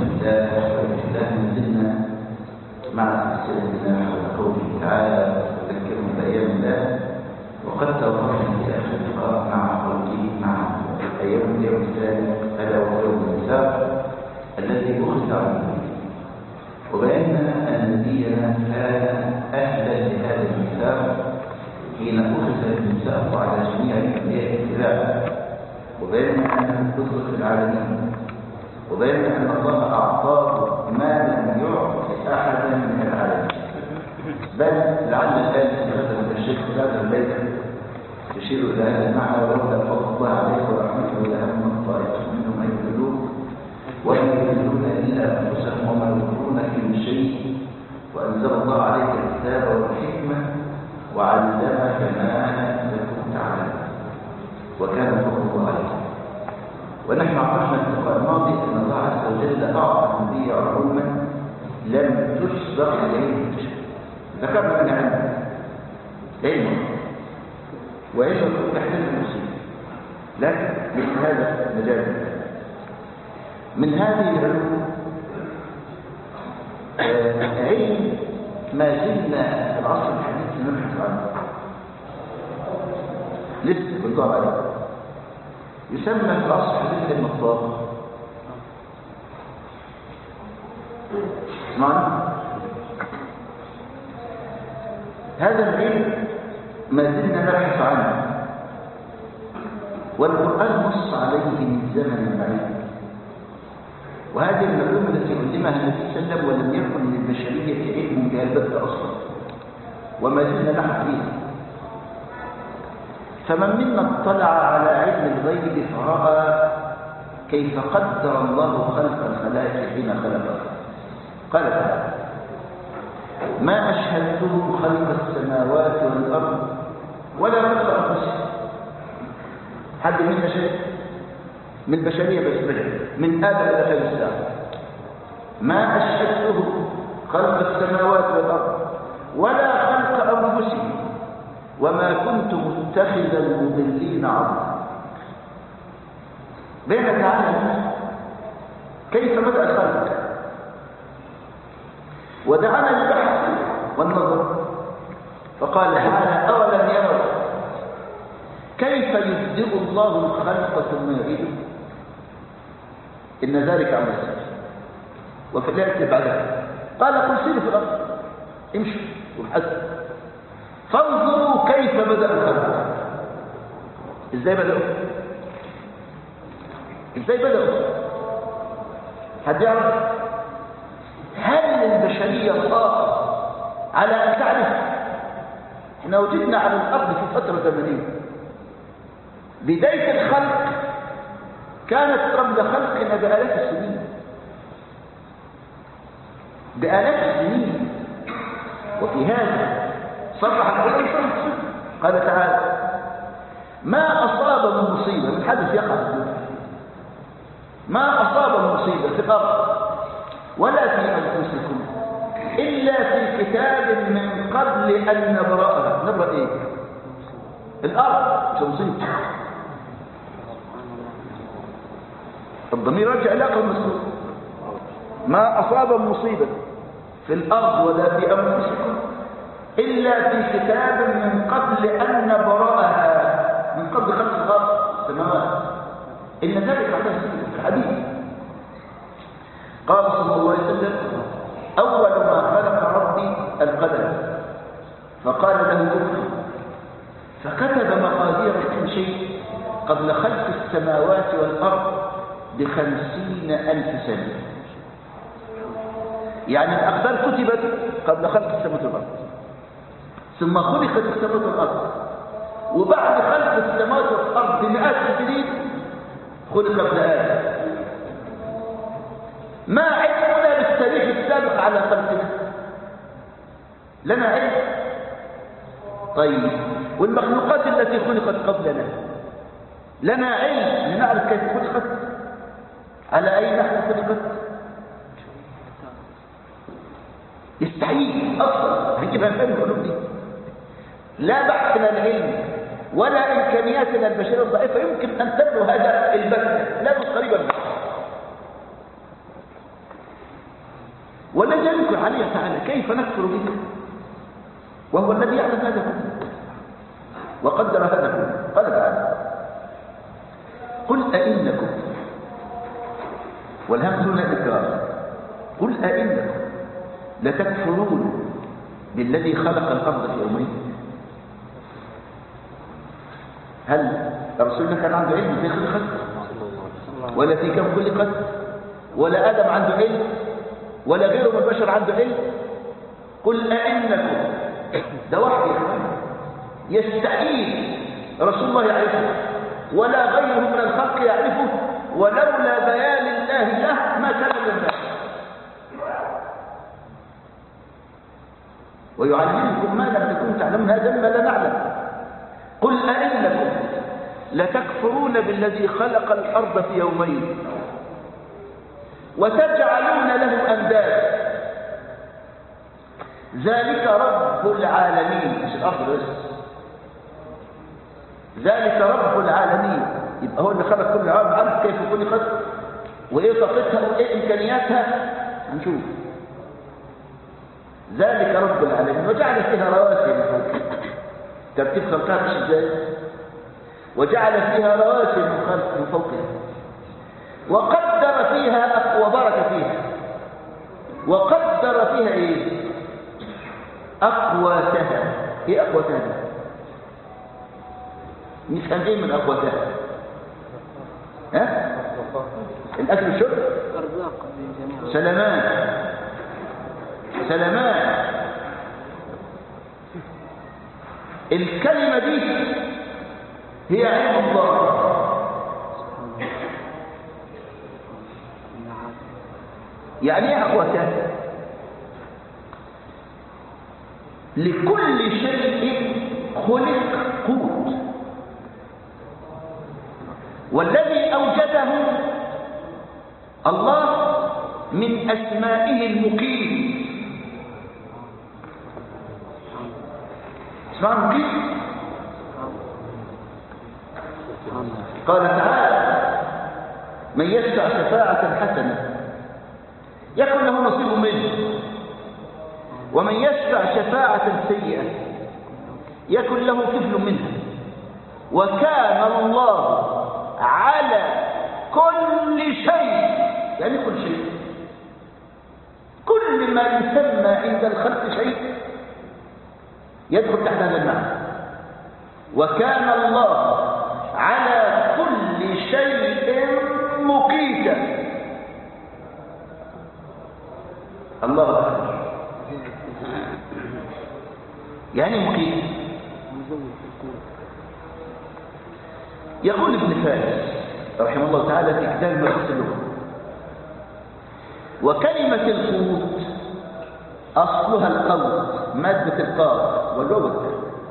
الله الله ما زلنا مع سلسلتنا حول قوله تعالى وذكرهم بأيام الله وقد توقفنا في آخر اللقاء مع قوله مع أيام اليوم الثالث ألا وهو يوم الميثاق الذي أخذ عنه وبأن نبينا كان أهلا لهذا الميثاق حين أخذ الميثاق على جميع الأنبياء اتباعا وبين أنه قدوة العالمين وبين أن الله أعطاه ما لم يعط أحدا من العالمين بل لعل الآن استخدم الشيخ في هذا البيت يشير إلى هذا المعنى ولولا فضل الله عليه ورحمته لهم طائفة منهم أن يضلوك ولا يضلون إلا أنفسهم وما يضلون في شيء وأنزل الله عليك الكتاب والحكمة وعلمك ما لم تكن تعلم وكان فضل الله عليك ونحن عرفنا في اللقاء الماضي ان الله عز وجل اعطى النبي علوما لم تسبق اليه ذكرنا من علم علم وعلم تحتاج المصيبه لكن مثل هذا مجال من هذه العلوم علم ما زلنا في العصر الحديث نبحث عنه لسه بندور عليه يسمى في العصر الحديث علم الطاقه اسمعنا هذا العلم ما زلنا نبحث عنه والقرآن نص عليه من زمن بعيد وهذه العلوم التي علمها النبي صلى الله عليه وسلم ولم يكن للبشرية علم بها البتة أصلا وما زلنا نحن فيها فمن منا اطلع على علم الغيب فرأى كيف قدر الله خلق الخلائق حين خلقها قال تعالى ما أشهدتهم خلق السماوات والأرض ولا خلق أنفسهم حد منا شيء من البشرية بس من آدم إلى خير الساعة ما أشهدتهم خلق السماوات والأرض ولا خلق أنفسهم وما كنت متخذ المضلين عظما بين تعالى كيف بدأ الخلق ودعانا للبحث والنظر فقال تعالى أولم يروا كيف يبدئ الله الخلق ثم يعيده إن ذلك عمل سبيل وفي الآية بعدها قال قل سيروا في الأرض امشوا وابحثوا فانظروا كيف بدأ الخلق ازاي بدأوا ازاي بدأوا حد يعرف هل البشرية طاقة على أن تعرف احنا وجدنا على الأرض في فترة زمنية بداية الخلق كانت قبل خلقنا بآلاف السنين بآلاف السنين وفي هذا صرح القرآن قال تعالى ما أصاب من مصيبة من حدث يقع في الدنيا ما أصاب من مصيبة في الأرض ولا في أنفسكم إلا في كتاب من قبل أن نبرأها نبرأ إيه الأرض مش مصيبة الضمير رجع إلى قول المسؤول ما أصاب مصيبة في الأرض ولا في أنفسكم إلا في كتاب من قبل أن نبرأها من قبل خلق الأرض السماوات إن ذلك عليه في الحديث قال صلى الله عليه وسلم أول ما خلق ربي القلم فقال له اكتب فكتب مقادير كل شيء قبل خلق السماوات والأرض بخمسين ألف سنة يعني الأقدار كتبت قبل خلق السماوات والأرض ثم خلقت السماوات والأرض وبعد خلق السماوات والأرض بمئات السنين خلق ابن آدم ما علمنا بالتاريخ السابق على خلقنا لنا علم طيب والمخلوقات التي خلقت قبلنا لنا علم لنعرف كيف خلقت على أي نحو خلقت يستحيل أصلا هنجيبها فين العلوم دي لا بحثنا العلم ولا إمكانياتنا البشرية الضعيفة يمكن أن تبلغ هذا البحث لا من قريبا ولذلك عليه تعالى كيف نكفر به وهو الذي يعلم هذا كله وقدر هذا كله قال تعالى قل أئنكم والهمز هنا إكرار قل أئنكم لتكفرون بالذي خلق الأرض في يومين هل رسولنا كان عنده علم في خلقت ولا في كم خلقت ولا آدم عنده علم ولا غيره من البشر عنده علم قل أئنكم ده وحي يستحيل رسول الله يعرفه ولا غيره من الخلق يعرفه ولولا بيان الله له ما كان لله ويعلمكم ما لم تكونوا تعلمون هذا ما لا نعلم قل أئنكم لتكفرون بالذي خلق الأرض في يومين وتجعلون له أندادا ذلك رب العالمين مش الأرض بس ذلك رب العالمين يبقى هو اللي خلق كل عالم عارف كيف كل خلق وايه طاقتها وايه امكانياتها هنشوف ذلك رب العالمين وجعل فيها رواسي من فوق ترتيب خلقها مش ازاي وجعل فيها رواسي من خلق من فوقها وقدر فيها وبارك فيها وقدر فيها ايه اقواتها ايه اقواتها نفهم ايه من اقواتها ها الاكل والشرب سلامات سلامات الكلمة دي هي علم الله يعني ايه اقواتها لكل شيء خلق قوت والذي أوجده الله من أسمائه المقيم اسمه مقيم قال تعالى من يشفع شفاعة حسنة يكن له نصيب منه ومن يشفع شفاعة سيئة يكن له كفل منها وكان الله على كل شيء يعني كل شيء كل ما يسمى عند الخلق شيء يدخل تحت هذا المعنى وكان الله على كل شيء مقيتا الله أكبر يعني مقيت يقول ابن فارس رحمه الله تعالى في كتاب مدرسة اللغة وكلمة القوت أصلها القوت مادة القاف واللغة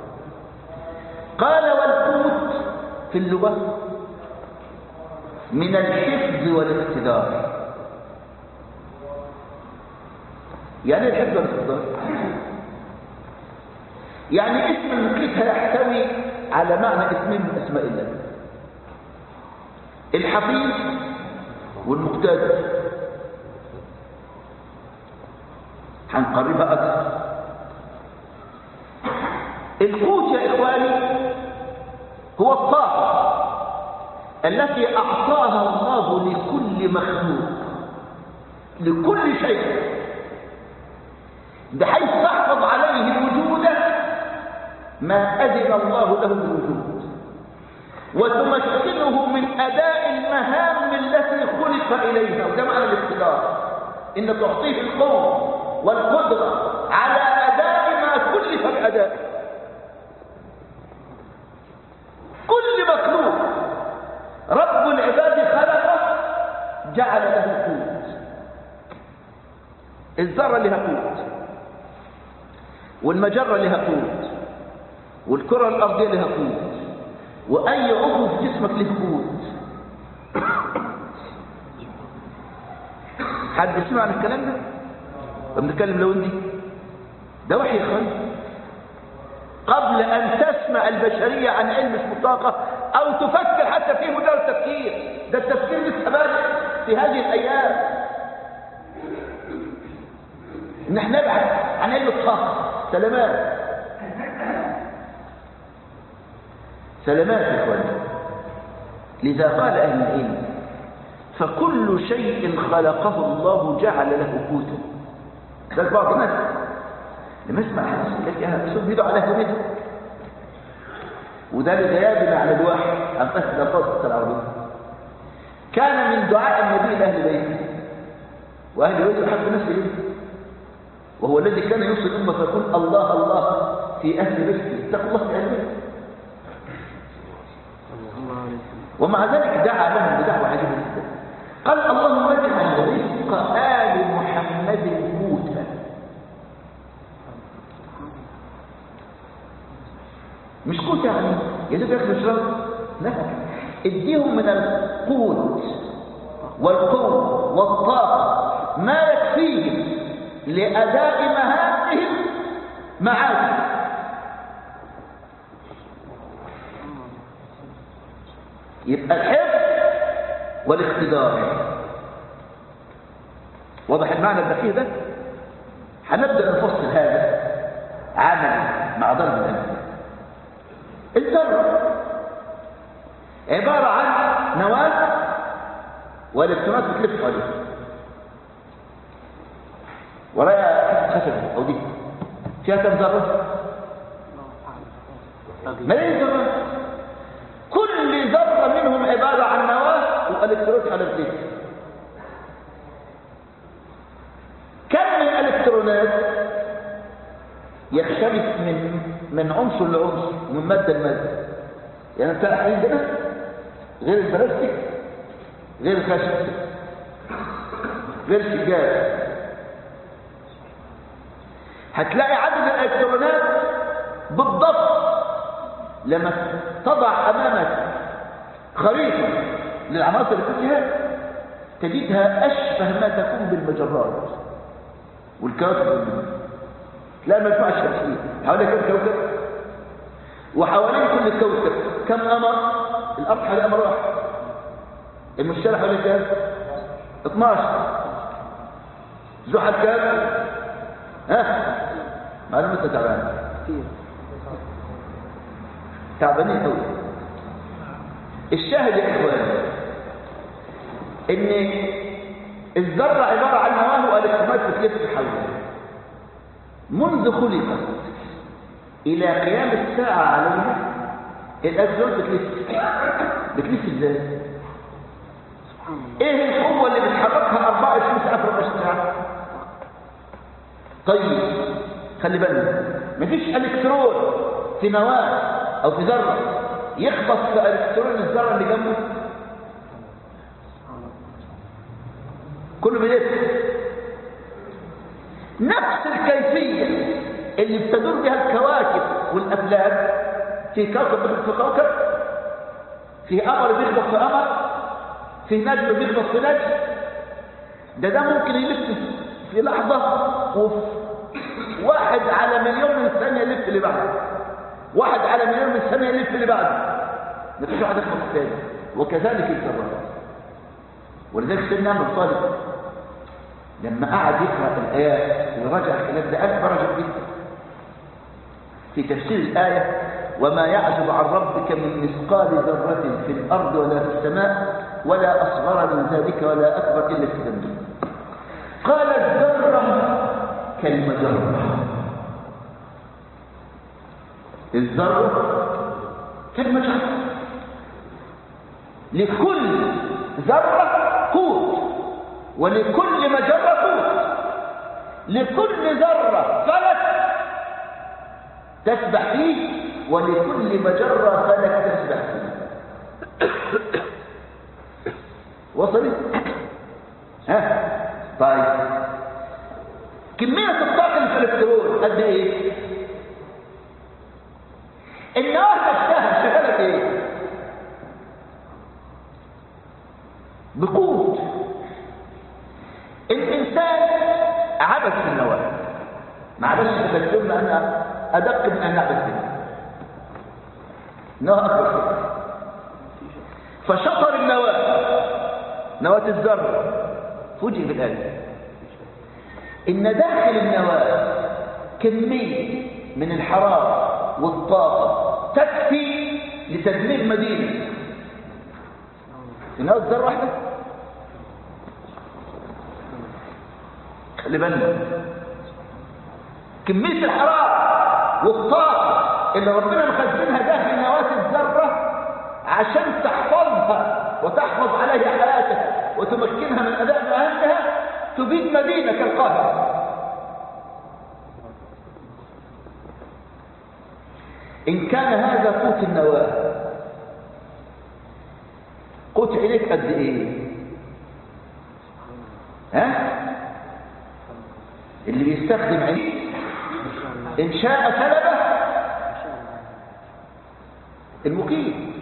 قال والقوت في اللغة من الحفظ والاقتدار يعني الحفظ والاقتدار يعني اسم المقيت يحتوي على معنى اسمين من اسماء الله الحفيظ والمقتدر هنقربها اكثر القوت يا اخواني هو الطاقه التي اعطاها الله لكل مخلوق لكل شيء بحيث تحفظ عليه وجوده ما اذن الله له بالوجود وتمكنه من أداء المهام التي خلق إليها وده معنى الاختلاف إن تعطيه القوة والقدرة على أداء ما كلف بأدائه كل مخلوق رب العباد خلقه جعل له قوت الذرة لها قوت والمجرة لها قوت والكرة الأرضية لها قوت واي عضو في جسمك له قوت حد سمع عن الكلام ده بنتكلم لو انت ده وحي يا اخوان قبل ان تسمع البشريه عن علم اسمه الطاقه او تفكر حتى فيه مجرد تفكير ده التفكير لسه بادئ في هذه الايام ان احنا نبعد عن علم الطاقه سلامات سلامات يا اخواني لذا قال اهل العلم فكل شيء خلقه الله جعل له قوتا ده بعض الناس لما يسمع حديث يقول لك يا رسول بيدعو على هويته وده لغيابنا عن الوحي عن فهم الفاظ العربيه كان من دعاء النبي لاهل بيته واهل بيته يحب نفسه إيه؟ وهو الذي كان يوصي الامه فيقول الله الله في اهل بيته اتقوا الله في اهل بيته ومع ذلك دعا لهم بدعوه عجيبه جدا قال اللهم اجعل رزق ال محمد قوتا مش قوت يعني يا دوب ياكلوا يشربوا لا اديهم من القوت والقوة والطاقة ما يكفيهم لأداء مهامهم معاك يبقى الحفظ والاقتدار واضح المعنى الدقيق ده هنبدأ نفصل هذا عمل مع ضرب الأمثلة الذرة عبارة عن نواة والالكترونات بتلف حواليها ورايا خشبة أو دي فيها كم ذرة؟ ملايين ذرات كل ذرة منهم عبارة عن نواة والالكترونات على بتلف كم من الالكترونات يختلف من من عنصر لعنصر ومن مادة لمادة يعني انت عندنا غير البلاستيك غير الخشب غير السجاد هتلاقي عدد الالكترونات بالضبط لما تضع امامك خريطة للعناصر اللي فيها تجدها اشبه ما تكون بالمجرات والكواكب لا مجموعة شمسية حوالي كم كوكب وحوالين كل كوكب كم قمر الأرض حوالي قمر واحد المشتري حوالي كام 12 زحل كام ها معلومة تعبان تعبانين قوي الشاهد يا اخواني ان الذرة عبارة عن نواه والكترونات بتلف حولها منذ خلقت إلى قيام الساعة عليها الأجزاء بتلف بتلف ازاي؟ ايه القوة اللي بتحركها 24 ساعة في 24 ساعة؟ طيب خلي بالنا مفيش الكترون في نواة او في ذرة يخبط في الكترون الذرة اللي جنبه كله بيلف نفس الكيفية اللي بتدور بها الكواكب والأفلاك في كوكب بيخبط في كوكب في قمر بيخبط في قمر في نجم بيخبط في نجم ده ده ممكن يلف في لحظة وفي واحد على مليون من الثانية يلف اللي بعده واحد على مليون من الثانية يلف اللي بعده مفيش واحد يخبط الثاني وكذلك الذرات ولذلك سيدنا عمرو صالح لما قعد يقرأ الآيات وراجع الكلام ده ألف رجل جدا في تفسير الآية وما يعزب عن ربك من مثقال ذرة في الأرض ولا في السماء ولا أصغر من ذلك ولا أكبر إلا في ذنبه قال الذرة كالمجرة الذرة كالمجرة لكل ذرة قوت ولكل مجرة قوت لكل ذرة فلك تسبح فيه ولكل مجرة فلك تسبح فيه وصلت ها طيب كمية الطاقة اللي في الالكترون قد ايه النار نفسها شغالة ايه بقوت الإنسان عبث في النواة معلش تذكرنا أنا أدق من أن نعبث فيها إنها أكبر شيء فشطر النواة نواة الذرة فوجئ بالآية إن داخل النواة كمية من الحرارة والطاقة تكفي لتدمير مدينة النواة ذرة واحدة خلي بالنا كمية الحرارة والطاقة اللي ربنا مخزنها داخل نواة الذرة عشان تحفظها وتحفظ عليها حياتها وتمكنها من أداء مهامها تبيد مدينة كالقاهرة إن كان هذا قوت النواة قوت إليك قد إيه ها اللي بيستخدم عينيه إن شاء سلبه المقيم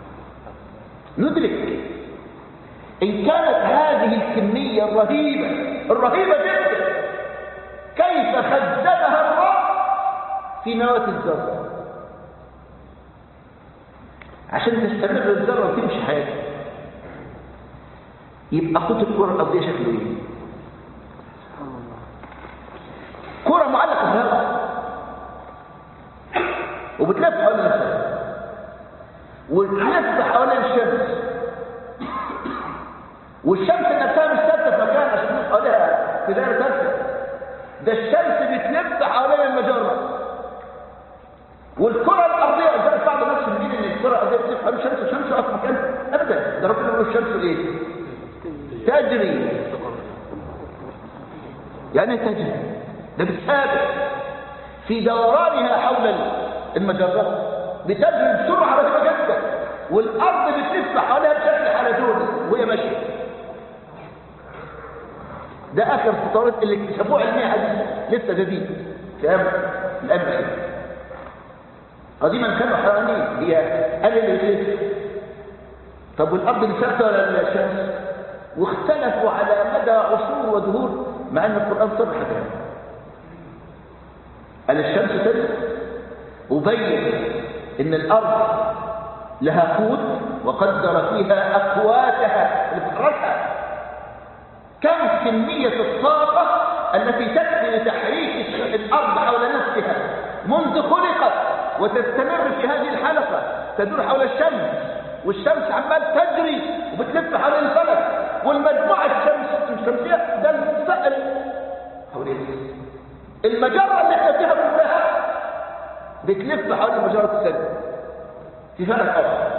ندرك إن كانت هذه الكمية الرهيبة الرهيبة جدا كيف خزنها الرب في نواة الذرة عشان تستمر الذرة وتمشي حياتها يبقى خط الكرة الأرضية شكله ايه؟ كرة معلقة في الهواء وبتلف حوالين نفسها وتلف حوالين الشمس والشمس نفسها مش ثابته في مكان عشان تلف حواليها في دايره ثابته ده الشمس بتلف حوالين المجره والكره الارضيه زي بعض الناس فاهمين ان الكره الارضيه بتلف حوالين الشمس والشمس واقفه في مكانها ابدا ده ربنا بيقول الشمس ايه؟ تجري يعني ايه تجري ده بتسابق في دورانها حول المجرات بتجري بسرعه رهيبه جدا والارض بتلف حواليها بشكل حلزوني وهي ماشيه ده اخر التطورات اللي اكتشفوها علميا حديثا لسه جديد في ايام الان قديما كانوا حيوانين هي قال اللي بتلف طب والارض اللي ثابته ولا الشمس واختلفوا على مدى عصور ودهور مع ان القران صرح بها قال الشمس تجري وبين ان الارض لها قوت وقدر فيها اقواتها لفترتها كم كميه الطاقه التي تكفي لتحريك الارض حول نفسها منذ خلقت وتستمر في هذه الحلقه تدور حول الشمس والشمس عمال تجري وبتلف حول الفلك والمجموعه الشمس الشمسيه ده السقل حول المجره اللي احنا فيها كلها بتلف حول مجرة السد في فلك أرض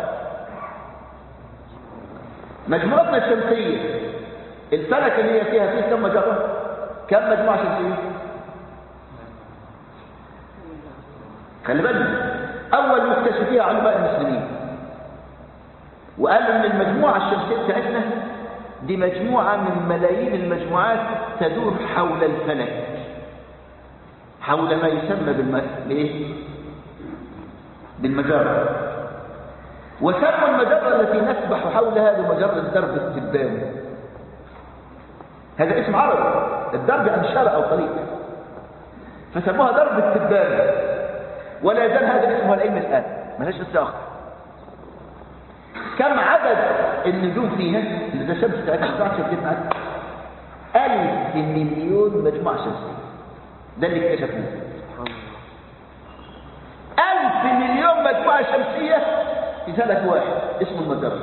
مجموعتنا الشمسية الفلك اللي هي فيها فيه كم مجرة كم مجموعة شمسية خلي بالك أول مكتشفيها علماء المسلمين وقالوا ان المجموعة الشمسية بتاعتنا دي مجموعة من ملايين المجموعات تدور حول الفلك حول ما يسمى بالم... بايه بالمجرة وسموا المجرة التي نسبح حولها بمجرة درب التبان هذا اسم عربي الدرب عن شارع او طريق فسموها درب التبان ولا يزال هذا اسمه العلم الان ملهاش اسم اخر كم عدد النجوم فيها اللي ده شمس بتاعتها بتاعت شمسيتنا ألف مليون مجموعة شمسية ده اللي اكتشفوه ألف مليون مجموعة شمسية في فلك واحد اسمه المجرة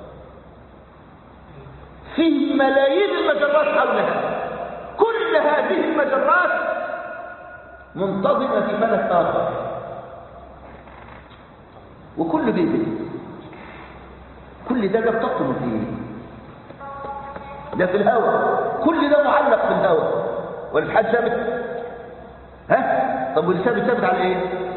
فيه ملايين المجرات حولها كل هذه المجرات منتظمة في فلك آخر وكل بيبي كل ده جاب طاقته فيه ده في الهواء كل ده معلق في الهواء والحد ثابت ها طب واللي ثابت ثابت على ايه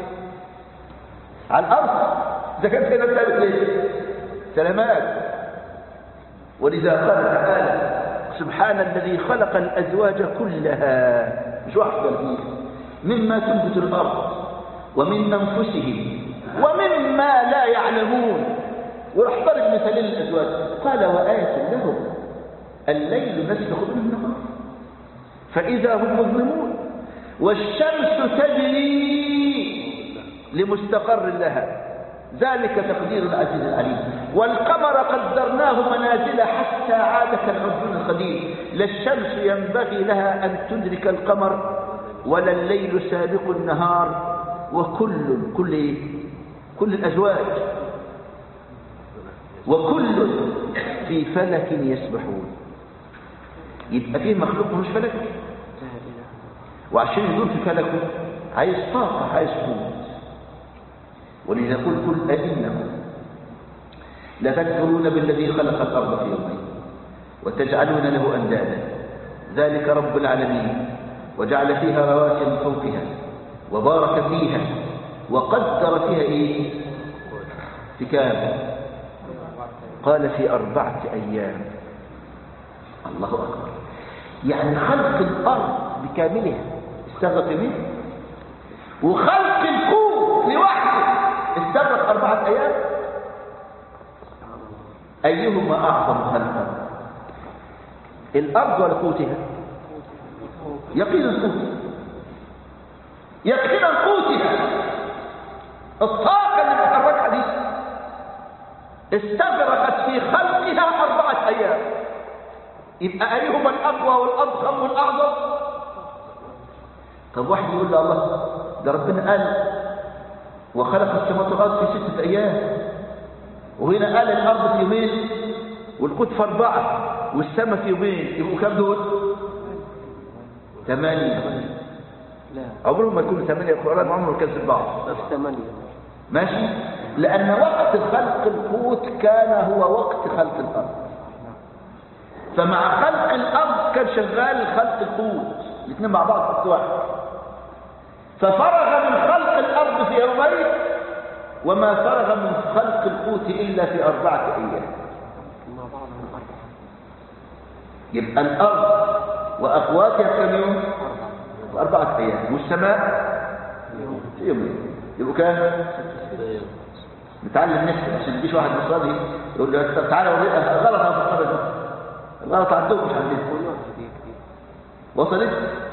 على الارض اذا كان كده ثابت ليه سلامات ولذا قال تعالى سبحان الذي خلق الازواج كلها مش واحده فيه مما تنبت الارض ومن انفسهم ومما لا يعلمون وراح ضرب مثالين الازواج قال وايه لهم الليل نسلخ منه النهار فاذا هم مظلمون والشمس تجري لمستقر لها ذلك تقدير العزيز العليم والقمر قدرناه منازل حتى عاد كالعرجون القديم لا الشمس ينبغي لها أن تدرك القمر ولا الليل سابق النهار وكل كل إيه؟ كل الأزواج وكل في فلك يسبحون يبقى فيه مخلوق مش فلك وعشان يدور في فلكه عايز طاقة عايز قوة ولذا قل قل أئنكم لتكفرون بالذي خلق الأرض في يومين وتجعلون له أندادا ذلك رب العالمين وجعل فيها رواسي من فوقها وبارك فيها وقدر فيها إيه في كام قال في أربعة أيام الله أكبر يعني خلق الأرض بكاملها استغرق منه وخلق الكون لوحده استغرق أربعة أيام أيهما أعظم خلقا الأرض ولا قوتها يقين القوت يقين قوتها الطاقة اللي بتحركها دي استغرقت في خلقها أربعة أيام يبقى أيهما الأقوى والأضخم والأعظم طب واحد يقول له الله ده ربنا قال وخلق السماوات والأرض في ستة أيام وهنا قال الأرض في يومين والقوت في أربعة والسماء في يومين يبقوا كام دول؟ ثمانية لا عمرهم ما يكونوا ثمانية القرآن عمره كان في بعض بس ثمانية ماشي لأن وقت خلق القوت كان هو وقت خلق الأرض فمع خلق الأرض كان شغال خلق القوت الاثنين مع بعض في وقت واحد ففرغ من خلق الأرض في يومين وما فرغ من خلق القوت إلا في أربعة أيام مع بعض من أربعة يبقى الأرض وأقواتها كم يوم؟ أربعة أربعة أيام والسماء في يومين يبقوا كام؟ نتعلم نحسب عشان يجيش واحد مصري يقول له طب تعالى ورينا غلط انا في القرار ده غلط عندهم مش عندنا كلها كتير كتير وصلت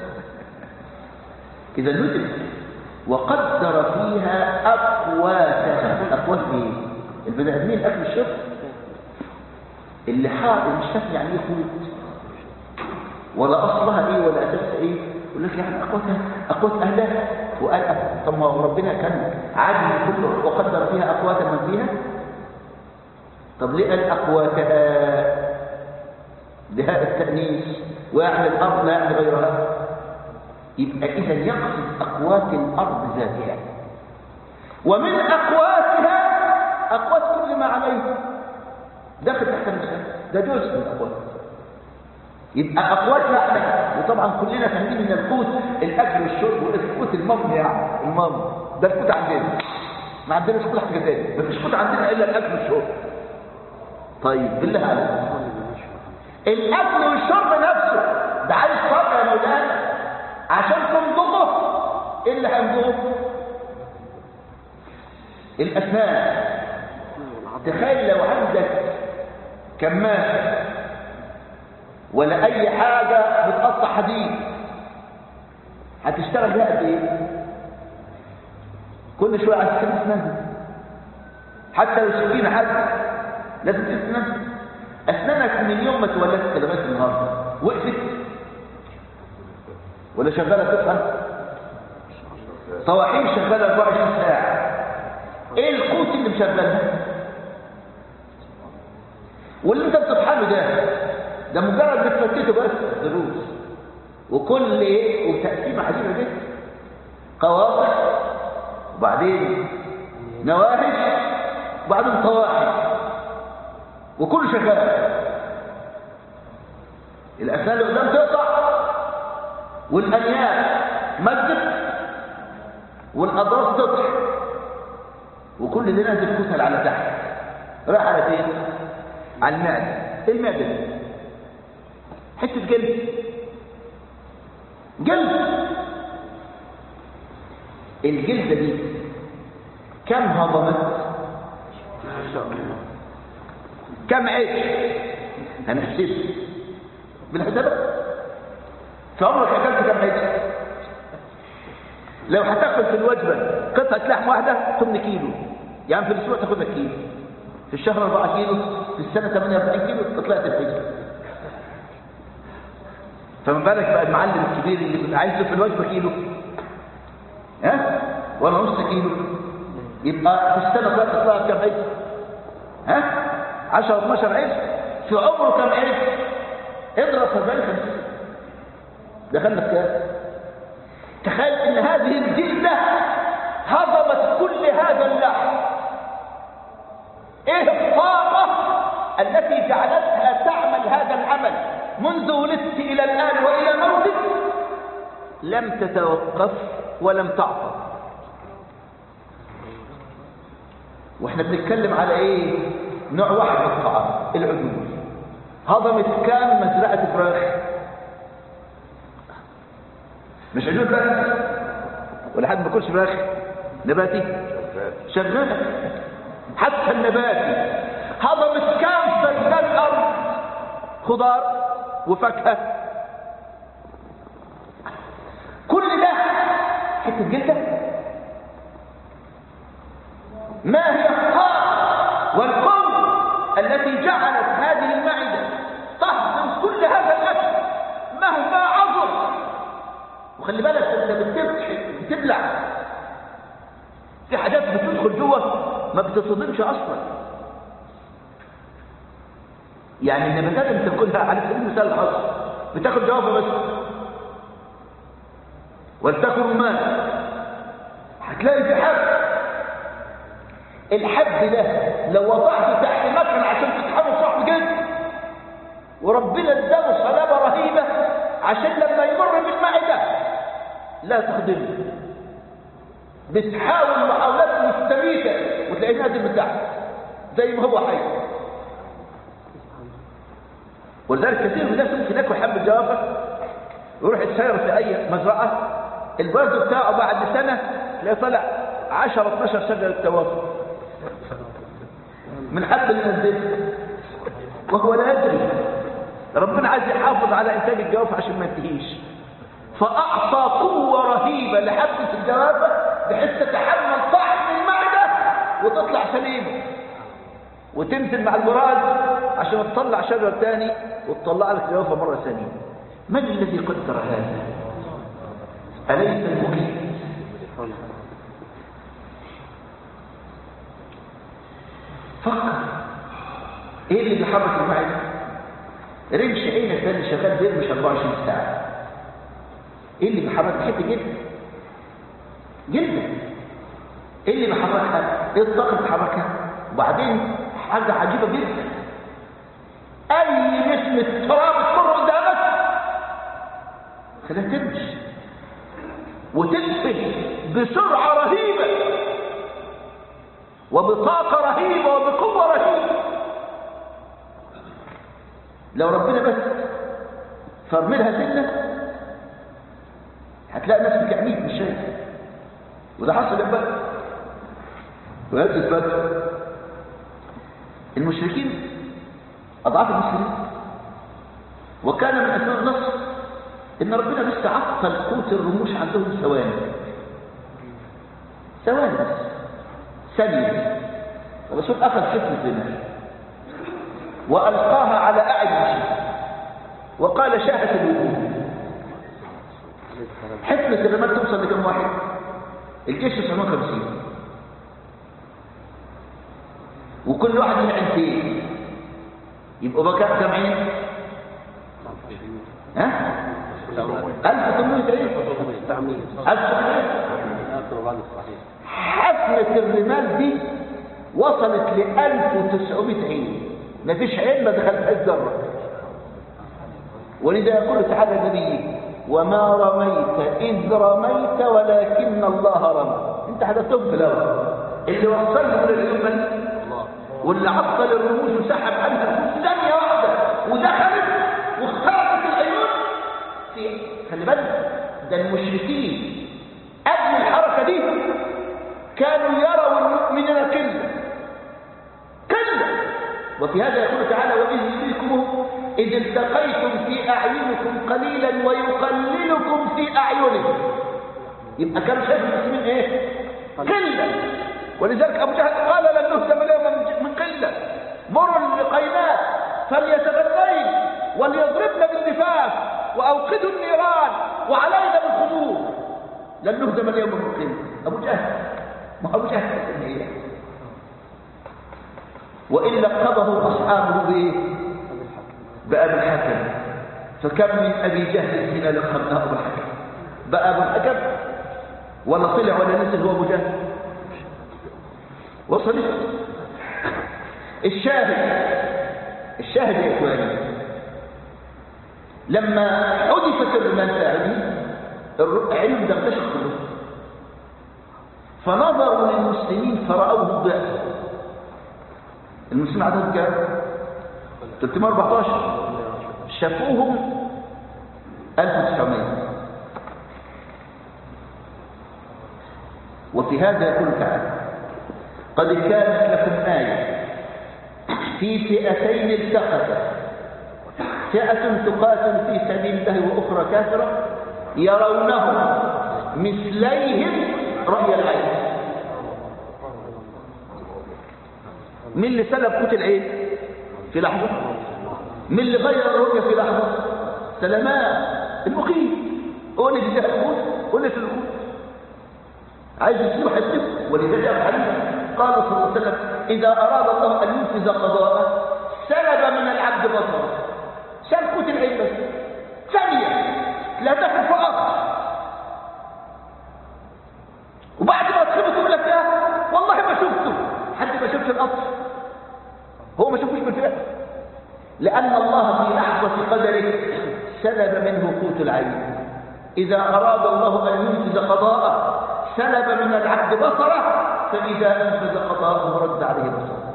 اذا ندرك وقدر فيها اقواتها اقوات ايه البني ادمين اكل الشرب اللي حاط مش فاهم يعني ايه قوت ولا اصلها ايه ولا اساسها ايه يقول لك يعني اقواتها اقوات اهلها وقال أه، طب ما هو ربنا كان عادل كله وقدر فيها اقوات من فيها طب ليه قال اقواتها بهاء التانيث ويعني الارض لا يعني غيرها يبقى اذا يقصد اقوات الارض ذاتها ومن اقواتها اقوات كل ما عليه داخل تحت المسألة ده جزء من الاقوات يبقى اقواتنا احنا وطبعا كلنا فاهمين ان القوت الاكل والشرب والقوت المم يعني المم ده القوت عندنا ما عندناش كل حاجه تاني مفيش قوت عندنا الا الاكل والشرب طيب بالله عليك الاكل والشرب نفسه ده عايز طاقه يا مولانا عشان تنضغه ايه اللي هينضغه الاسنان تخيل لو عندك كماسه ولا اي حاجه بتقطع حديد هتشتغل بيها قد ايه كل شويه عايز تسيب اسنانها حتى لو سكينه حد لازم تسيب اسنانها اسنانك من يوم ما اتولدت لغايه النهارده وقفت ولا شغاله تفهم طواحين شغاله 24 ساعه ايه القوت اللي مشغلها واللي انت بتطحنه ده ده مجرد بتفتته بس دروس وكل ايه وتقسيمه عجيبه جدا قواطع وبعدين نواهج وبعدين طواحن وكل شغال الاسنان اللي قدام تقطع والانياب مدت والاضراس تقطع وكل ده نازل كسل على تحت راح على فين على المعده ايه المعده دي حته جلد جلد الجلده دي كم هضمت ما شاء الله كم عيش هنحسب بالحسابات في عمرك اكلت كم عيش لو هتاكل في الوجبه قطعه لحم واحده 8 كيلو يعني في الاسبوع تاخدها كيلو في الشهر 4 كيلو في السنة 48 كيلو طلعت الحجة فما بالك بقى المعلم الكبير اللي بيبقى عايزه في الوجبة كيلو ها ولا نص كيلو يبقى في السنة طلعت طلعت كم عجل ها 10 12 عجل في عمره كم عجل اضرب 40 50 دخلنا في كام تخيل ان هذه الجلدة هضمت كل هذا اللحم ايه الطاقة التي جعلتها تعمل هذا العمل منذ ولدت الى الان والى موتك لم تتوقف ولم تعطل واحنا بنتكلم على ايه نوع واحد من الطعام العجول هضمت كام مزرعة فراخ مش عجول بس ولا حد ما بياكلش فراخ نباتي شغال حتى النباتي هضمت كام فدان ارض خضار وفاكهه كل ده حته جلده ما هي الطاقه والقوه التي جعلت هذه المعده تهضم كل هذا الاكل مهما عظم وخلي بالك انت بتفتح بتبلع في حاجات بتدخل جوه ما بتصدمش اصلا يعني النباتات اللي بتاكلها على سبيل المثال الخاص بتاخد جوافه بس ولتكن ماء هتلاقي في حب الحب ده لو وضعته تحت مكنه عشان تتحمل صعب جدا وربنا اداله صلابه رهيبه عشان لما يمر بالمعده لا تخدمه بتحاول محاولات مستميتة وتلاقيه نازل من تحت زي ما هو حي ولذلك كثير من الناس ممكن ياكل حبة جوافة ويروح يتسير في أي مزرعة البرد بتاعه بعد سنة تلاقيه طلع 10 12 شجرة جوافة من حب اللي نزله وهو لا يدري ربنا عايز يحافظ على إنتاج الجوافة عشان ما ينتهيش فأعطى قوة رهيبة لحبة الجوافة بحيث تتحمل طعم المعدة وتطلع سليمة وتنزل مع المراد عشان تطلع شجرة تاني وتطلع لك جوافة مرة ثانية من الذي قدر هذا أليس المجيد فكر ايه اللي بيحرك المعدة رمش عينك ده اللي شغال بيرمش 24 ساعة ايه اللي بيحرك حته جدا جدا ايه اللي بيحركها ايه الطاقه اللي بتحركها وبعدين حاجه عجيبه جدا اي نسمه تراب تمر قدامك خليها تمشي وتدفن بسرعه رهيبه وبطاقه رهيبه وبقوه رهيبه لو ربنا بس فرملها سنه هتلاقي ناس مكعمين مش شايف وده حصل امبارح وهذا بدر المشركين اضعاف المسلمين وكان من اسباب النصر ان ربنا بس عطل قوت الرموش عندهم ثواني ثواني بس ثانيه الرسول اخذ حكم الزنا والقاها على اعين المشركين وقال شاهت الوجوه حكمة الرمال توصل لكم واحد الجيش 950 وكل واحد من عينتين يبقوا بقى كام كام عين ها 1800 حفنة الرمال دي وصلت ل 1900 عين مفيش عين ما دخلتهاش ذره ولذا يقول تعالى نبيه وما رميت إذ رميت ولكن الله رمى انت حدثتهم في الأول اللي وصلهم للعمل واللي عطل الرموز وسحب عنها ثانية واحدة ودخلت واخترقت العيون في خلي بالك ده المشركين قبل الحركة دي كانوا يروا المؤمنين كلة كلة وفي هذا يقول تعالى وإذ يريكم إذ التقيتم في أعينكم قليلا ويقللكم في أعينكم يبقى كان شايف المسلمين إيه؟ قلة ولذلك أبو جهل قال لن نهزم اليوم من قلة مروا للقينات فليتبنين وليضربن بالنفاس وأوقدوا النيران وعلينا بالخمور لن نهزم اليوم بالقيم أبو جهل ما أبو جهل هي وإلا قضه أصحابه بإيه؟ بأبي الحكم فكم من أبي جهل هنا لقبناه أبو الحكم بقى أبو الحكم ولا طلع ولا نزل هو أبو جهل وصلت الشاهد الشاهد يا إخواني لما حدثت المساعي العلم ده انتشر كله فنظروا للمسلمين فرأوه ضعف المسلمين عددهم كام 314 شافوهم 1900 وفي هذا يقول تعالى قد كانت لكم آية في فئتين التقتا فئة تقاتل في سبيل الله وأخرى كافرة يرونهم مثليهم رأي العين من اللي سلب قوت العين في لحظة من اللي غير الرؤية في لحظة سلمان المقيم هو اللي جاء القوت هو اللي في القوت عايز يصير حدث ولذلك الحديث قال صلى الله عليه وسلم إذا أراد الله أن ينفذ قضاءه سلب من العبد بصره شال قوت العين بس ثانية لا تكن فقط وبعد ما تخبط يقول لك يا والله ما شفته حد ما شافش القطر هو ما شافوش بالفعل لأن الله في لحظة قدره سلب منه قوت العين إذا أراد الله أن ينفذ قضاءه سلب من العبد بصره فإذا أنفذ قضاءه رد عليه بصره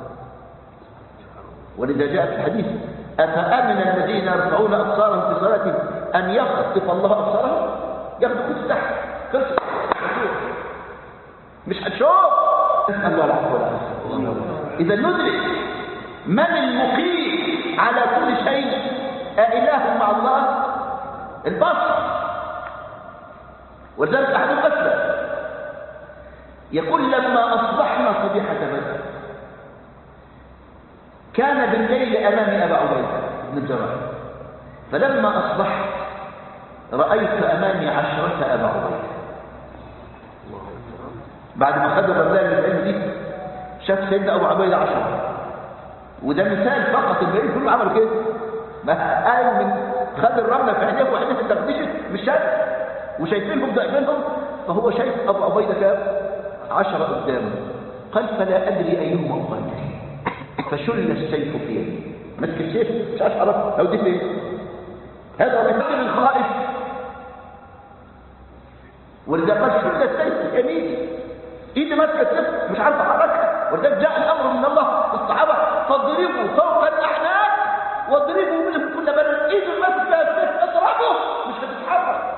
ولذا جاء في الحديث أفأمن الذين يرفعون أبصارهم في صلاتهم أن يخطف الله أبصارهم ياخدوا كنت تحت خلص مش هتشوف اسأل الله العفو والعافية إذا ندرك من المقيم على كل شيء أإله مع الله البصر ولذلك أحد القتلى يقول لما أصبحنا صبيحة بدر كان بالليل أمامي أبا عبيدة بن الجراح فلما أصبحت رأيت أمامي عشرة أبا عبيدة بعد ما خد الرملان العلم دي شاف سيدنا أبو عبيدة عشرة وده مثال فقط الباقيين كله عملوا كده ما قال من خد الرملة في عينيه وعينيه تغدشت مش شايف وشايفينهم ضعفينهم فهو شايف أبو عبيدة كام عشرة قدامه قال فلا أدري أيهما أفضل فشل السيف في يدي مسك السيف مش عارف اعرف لو دي فين هذا هو مثل الخائف ولذا قد شل السيف في يميني ايدي ماسكه السيف مش عارف احركها ولذلك جاء الامر من الله للصحابه فاضربوا فوق الاعناق واضربوا منهم كل بلد ايدي ماسكه السيف اضربه مش هتتحرك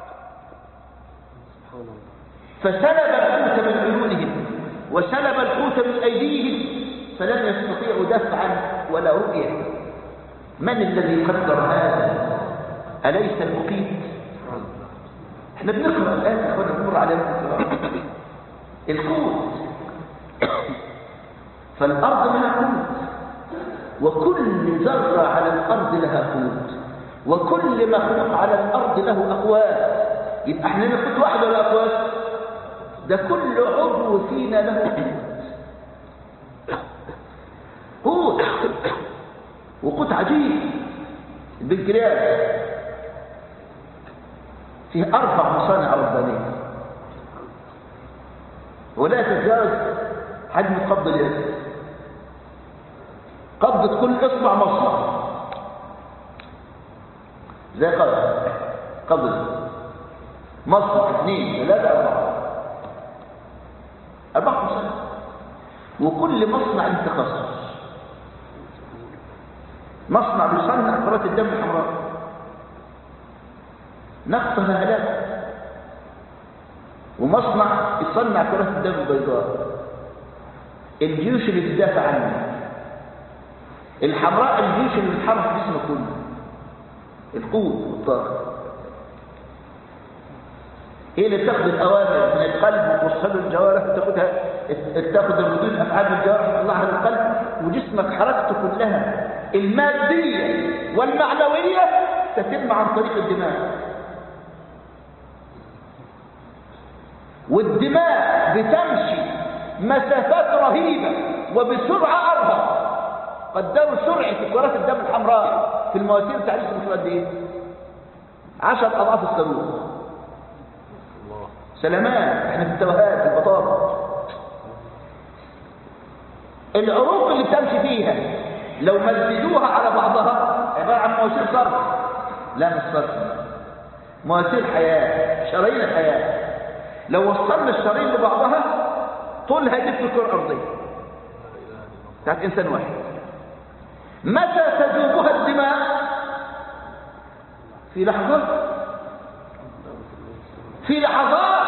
فسلب القوت من عيونهم وسلب القوت من ايديهم فلم يستطيعوا دفعا ولا رؤية من الذي قدر هذا أليس المقيت احنا بنقرأ الآن يا اخوانا بنمر على القوت فالأرض لها قوت وكل ذرة على الأرض لها قوت وكل مخلوق على الأرض له أقوات يبقى احنا نقول واحد ولا أقوات ده كل عضو فينا له قوت قوت وقوت عجيب البنكرياس فيه أربع مصانع ربانية ولا تتجاوز حجم قبض اليد قبضة كل إصبع مصنع زي قبض قبض مصنع اثنين ثلاثة أربعة أربع مصانع وكل مصنع تخصص مصنع بيصنع كرات الدم الحمراء نقصها هلاك ومصنع يصنع كرات الدم البيضاء الجيوش اللي تدافع عنها الحمراء الجيوش اللي بتحرك جسمه كله القوت والطاقه هي اللي بتاخد الاوامر من القلب وتوصل الجوارح تاخدها تاخد الردود الافعال من الجوارح تطلعها للقلب وجسمك حركته كلها الماديه والمعنويه تتم عن طريق الدماغ والدماغ بتمشي مسافات رهيبه وبسرعه ارهب قدروا سرعه كرات الدم الحمراء في المواسير تعريف مش قد ايه 10 اضعاف الصاروخ سلامات احنا في التوهات في البطاطا العروق اللي بتمشي فيها لو مددوها على بعضها عباره عن مواسير صرف لا مش صرف مواسير حياه شرايين الحياه لو وصلنا الشرايين لبعضها طولها يلف الكره الارضيه بتاعت انسان واحد متى تذوبها الدماء في لحظات في لحظات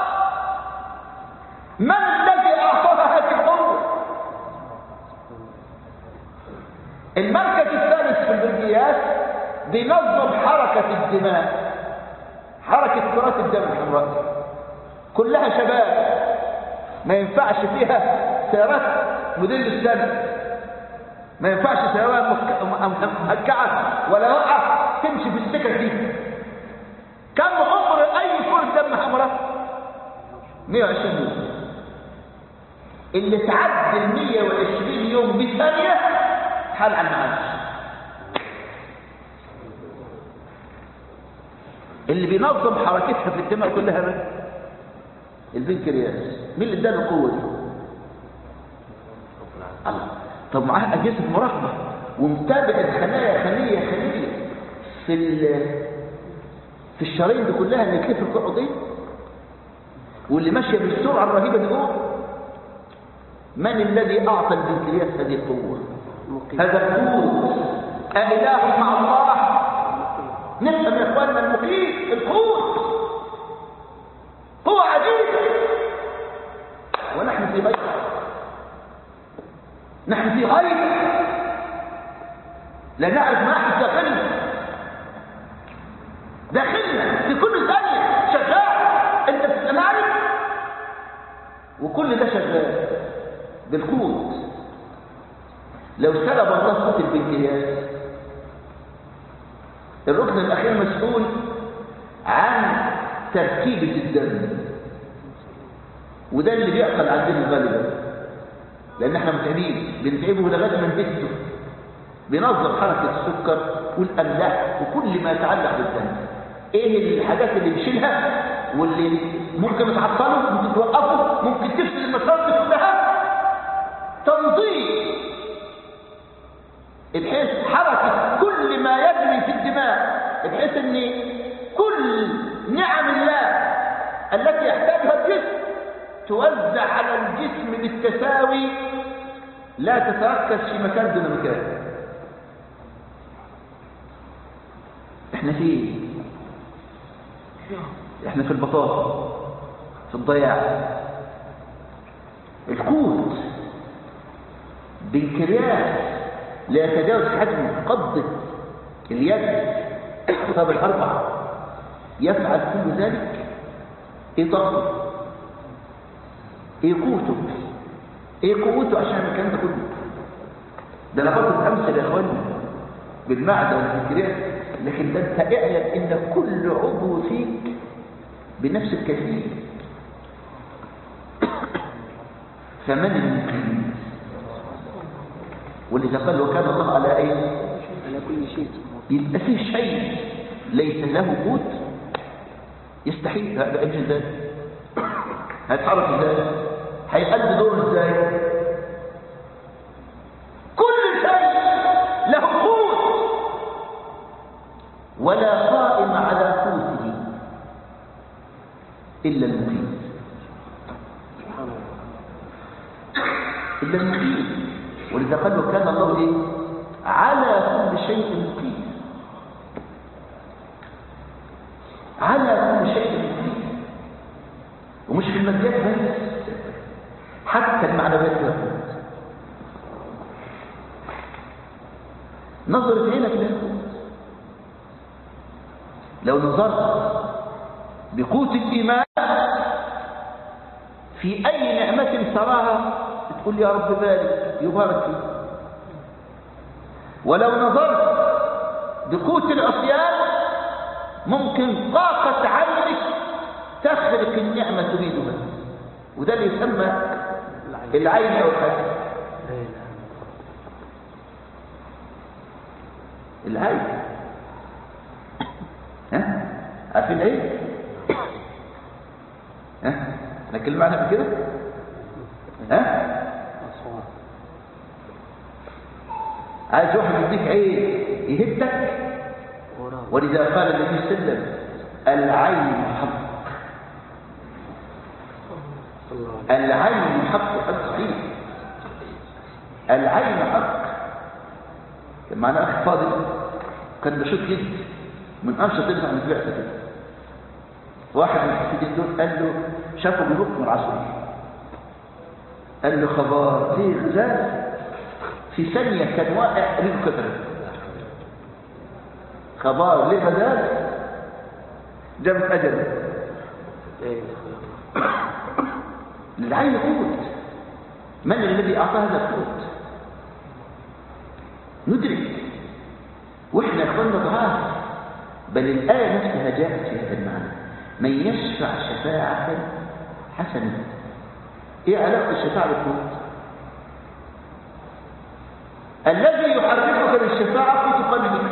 من الذي اعطاها هذه القوه المركز الثالث في البلديات بينظم حركه الدماء حركه كرات الدم الحمراء كلها شباب ما ينفعش فيها سيارات موديل السنه ما ينفعش سيارات مهكعه ولا وقعه تمشي في السكك دي كم عمر اي كرة دم حمراء 120 يوم اللي تعدي ال 120 يوم بثانية حال عن معاش اللي بينظم حركتها في الدماء كلها بقى البنكرياس مين اللي اداله القوه دي الله طب معاه اجهزه مراقبه ومتابع الخلايا خليه خليه في في الشرايين دي كلها اللي تلف الكره دي واللي ماشيه بالسرعه الرهيبه دي جوه من الذي اعطى البنكرياس هذه القوه هذا القوت أإله مع الله نفهم يا اخواننا المقيت القوت قوة عجيبة ونحن في غير نحن في غير لا نعرف ما يحدث داخلنا داخلنا في كل ثانية شغال انت بتتمعرف وكل ده شغال بالقوت لو سلب الله قوت البنكرياس الركن الاخير مسؤول عن تركيبة الدم وده اللي بيحصل عندنا غالبا لان احنا متعبين بنتعبه لغايه ما نهده بينظم حركه السكر والاملاح وكل ما يتعلق بالدم ايه الحاجات اللي بيشيلها واللي ممكن تعطله ممكن توقفه ممكن تفصل المسار دي كلها تنظيم بحيث حركه كل ما يجري في الدماغ بحيث ان كل نعم الله التي يحتاجها الجسم توزع على الجسم بالتساوي لا تتركز في مكان دون مكان احنا في احنا في البطاطا في الضياع القوت بنكرياس لا يتجاوز حجم قبضة اليد طب الأربعة يفعل كل ذلك ايه ضغطه ايه قوته ايه قوته عشان الكلام ده كله ده انا برضه امثل يا اخواني بالمعدة والفكريات لكن ده انت اعلم ان كل عضو فيك بنفس الكثير فمن المقيم ولذا قال وكان الله على ايه على كل شيء يبقى فيه شيء ليس له قوت يستحيل هذا امشي ازاي هيتحرك ازاي هيأدي دوره ازاي كل شيء له قوت ولا قائم على قوته الا المقيم سبحان الله الا المقيم ولذا قال وكان الله ايه على كل شيء مقيم على كل شيء مقيم ومش في الماديات بس حتى المعنويات فيها قوت نظرة عينك لها قوت لو نظرت بقوت الإيمان في أي نعمة تراها تقول يا رب بارك يبارك فيك ولو نظرت بقوت العصيان ممكن طاقة عينك تخرق النعمة تريدها وده اللي يسمى العين أو الحسن العين ها عارفين ايه ها احنا اتكلمنا عنها قبل كده ها أصوات عايز واحد يديك عين يهدك وراء ولذا قال النبي صلى الله عليه وسلم العين حق صلى الله عليه العين حق حق صحيح العين حق كان معنا اخ فاضل كان نشيط جدا من انشط اللي احنا بنبيع كده واحد من الحسيدين دول قال له شافه بيروح من العصر قال له خبر ليه غزال في ثانية كان واقع رجله كترت خبر ليه غزال جابت أجل لا إله إلا الله للعين قوت من الذي أعطى هذا القوت ندرك وإحنا أخوانا ضعاف بل الآية نفسها جاءت في هذا المعنى من يشفع شفاعة حسنة إيه علاقة الشفاعة بالقوت الذي يحركك بالشفاعة في قلبك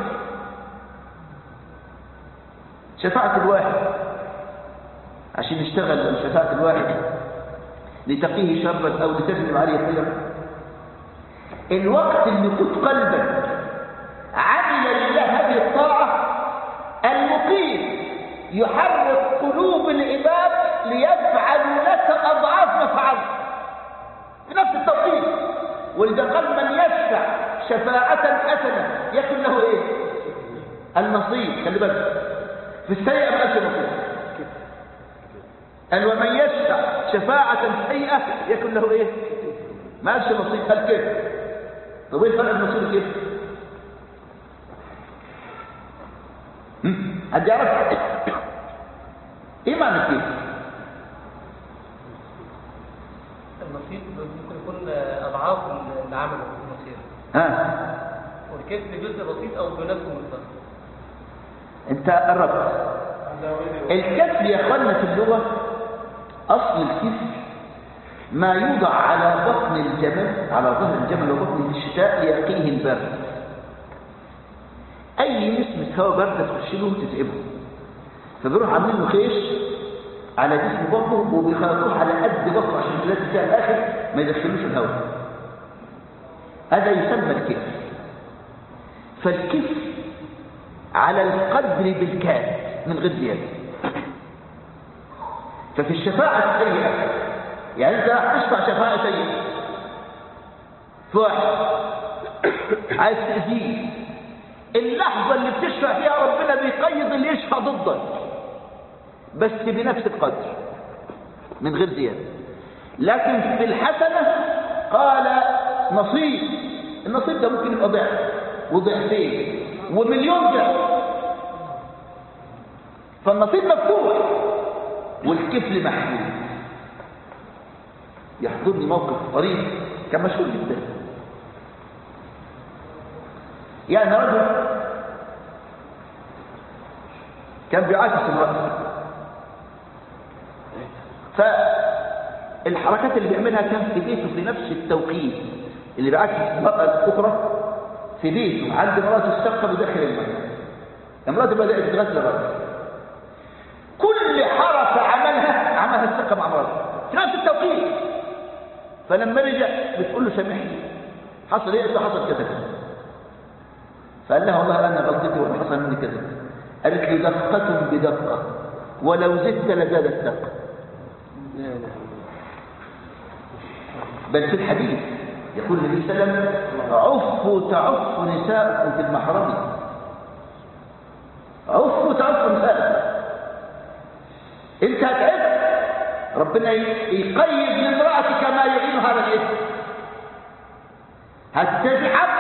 شفاعة الواحد عشان يشتغل شفاعة الواحد لتقيه شرا أو لتجلب عليه خيرا الوقت اللي كنت قلبك عمل لله هذه الطاعة المقيم يحرك قلوب العباد ليفعلوا لك أضعاف ما فعلت في نفس التوقيت ولذا قال من يشفع شفاعة حسنة يكن له ايه النصيب خلي بالك في السيئة ما قالش نصيب قال ومن يشفع شفاعة سيئة يكن له ايه ما قالش نصيب قال كيف طب ايه الفرق بين النصيب وكيف هم؟ حد يعرف ايه معنى كيف النصيب ممكن يكون اضعاف العمل المصير ها والكسب جزء بسيط او بنفسه مصدر انت قربت الكسب يا اخوانا في اللغه اصل الكسب ما يوضع على بطن الجمل على ظهر الجمل وبطنه في الشتاء ليقيه البرد اي نسمه هواء بارده تخش له تتعبه فبيروح عاملين له خيش على جسم بطنه وبيخرجوه على قد بطنه عشان يلاقي فيها الاخر ما يدخلوش الهواء هذا يسمى الكسب فالكسب على القدر بالكاد من غير زياده ففي الشفاعة السيئة يعني انت تشفع شفاعة سيئة في واحد عايز تأذيه اللحظة اللي بتشفع فيها ربنا بيقيد اللي يشفع ضدك بس بنفس القدر من غير زيادة لكن في الحسنة قال نصيب النصيب ده ممكن يبقى ضعف وضعفين ومليون ضعف فالنصيب مفتوح والكفل محدود يحضرني موقف طريف كان مشهور جدا يعني رجل كان بيعاكس امرأة فالحركات اللي بيعملها كان في بيته في نفس التوقيت اللي بيعاكس المرأة الأخرى في بيته عند مراته السقة بداخل المرأة امراته بدأت تغسل الرجل كل حركة عملها عملها السقة مع مراته في نفس التوقيت فلما رجع بتقول له سامحني حصل ايه قلت له حصل كذا كذا فقال لها والله انا غلطتي ولا حصل مني كذا قالت لي دقة بدقة ولو زدت لزادت دقة لا إله إلا بل في الحديث يقول النبي صلى الله عليه وسلم عفوا تعف نساءكم في المحرم عفوا تعف نساءكم انت هتعب ربنا يقيد لامرأتك ما يعين هذا الاسم هتتعب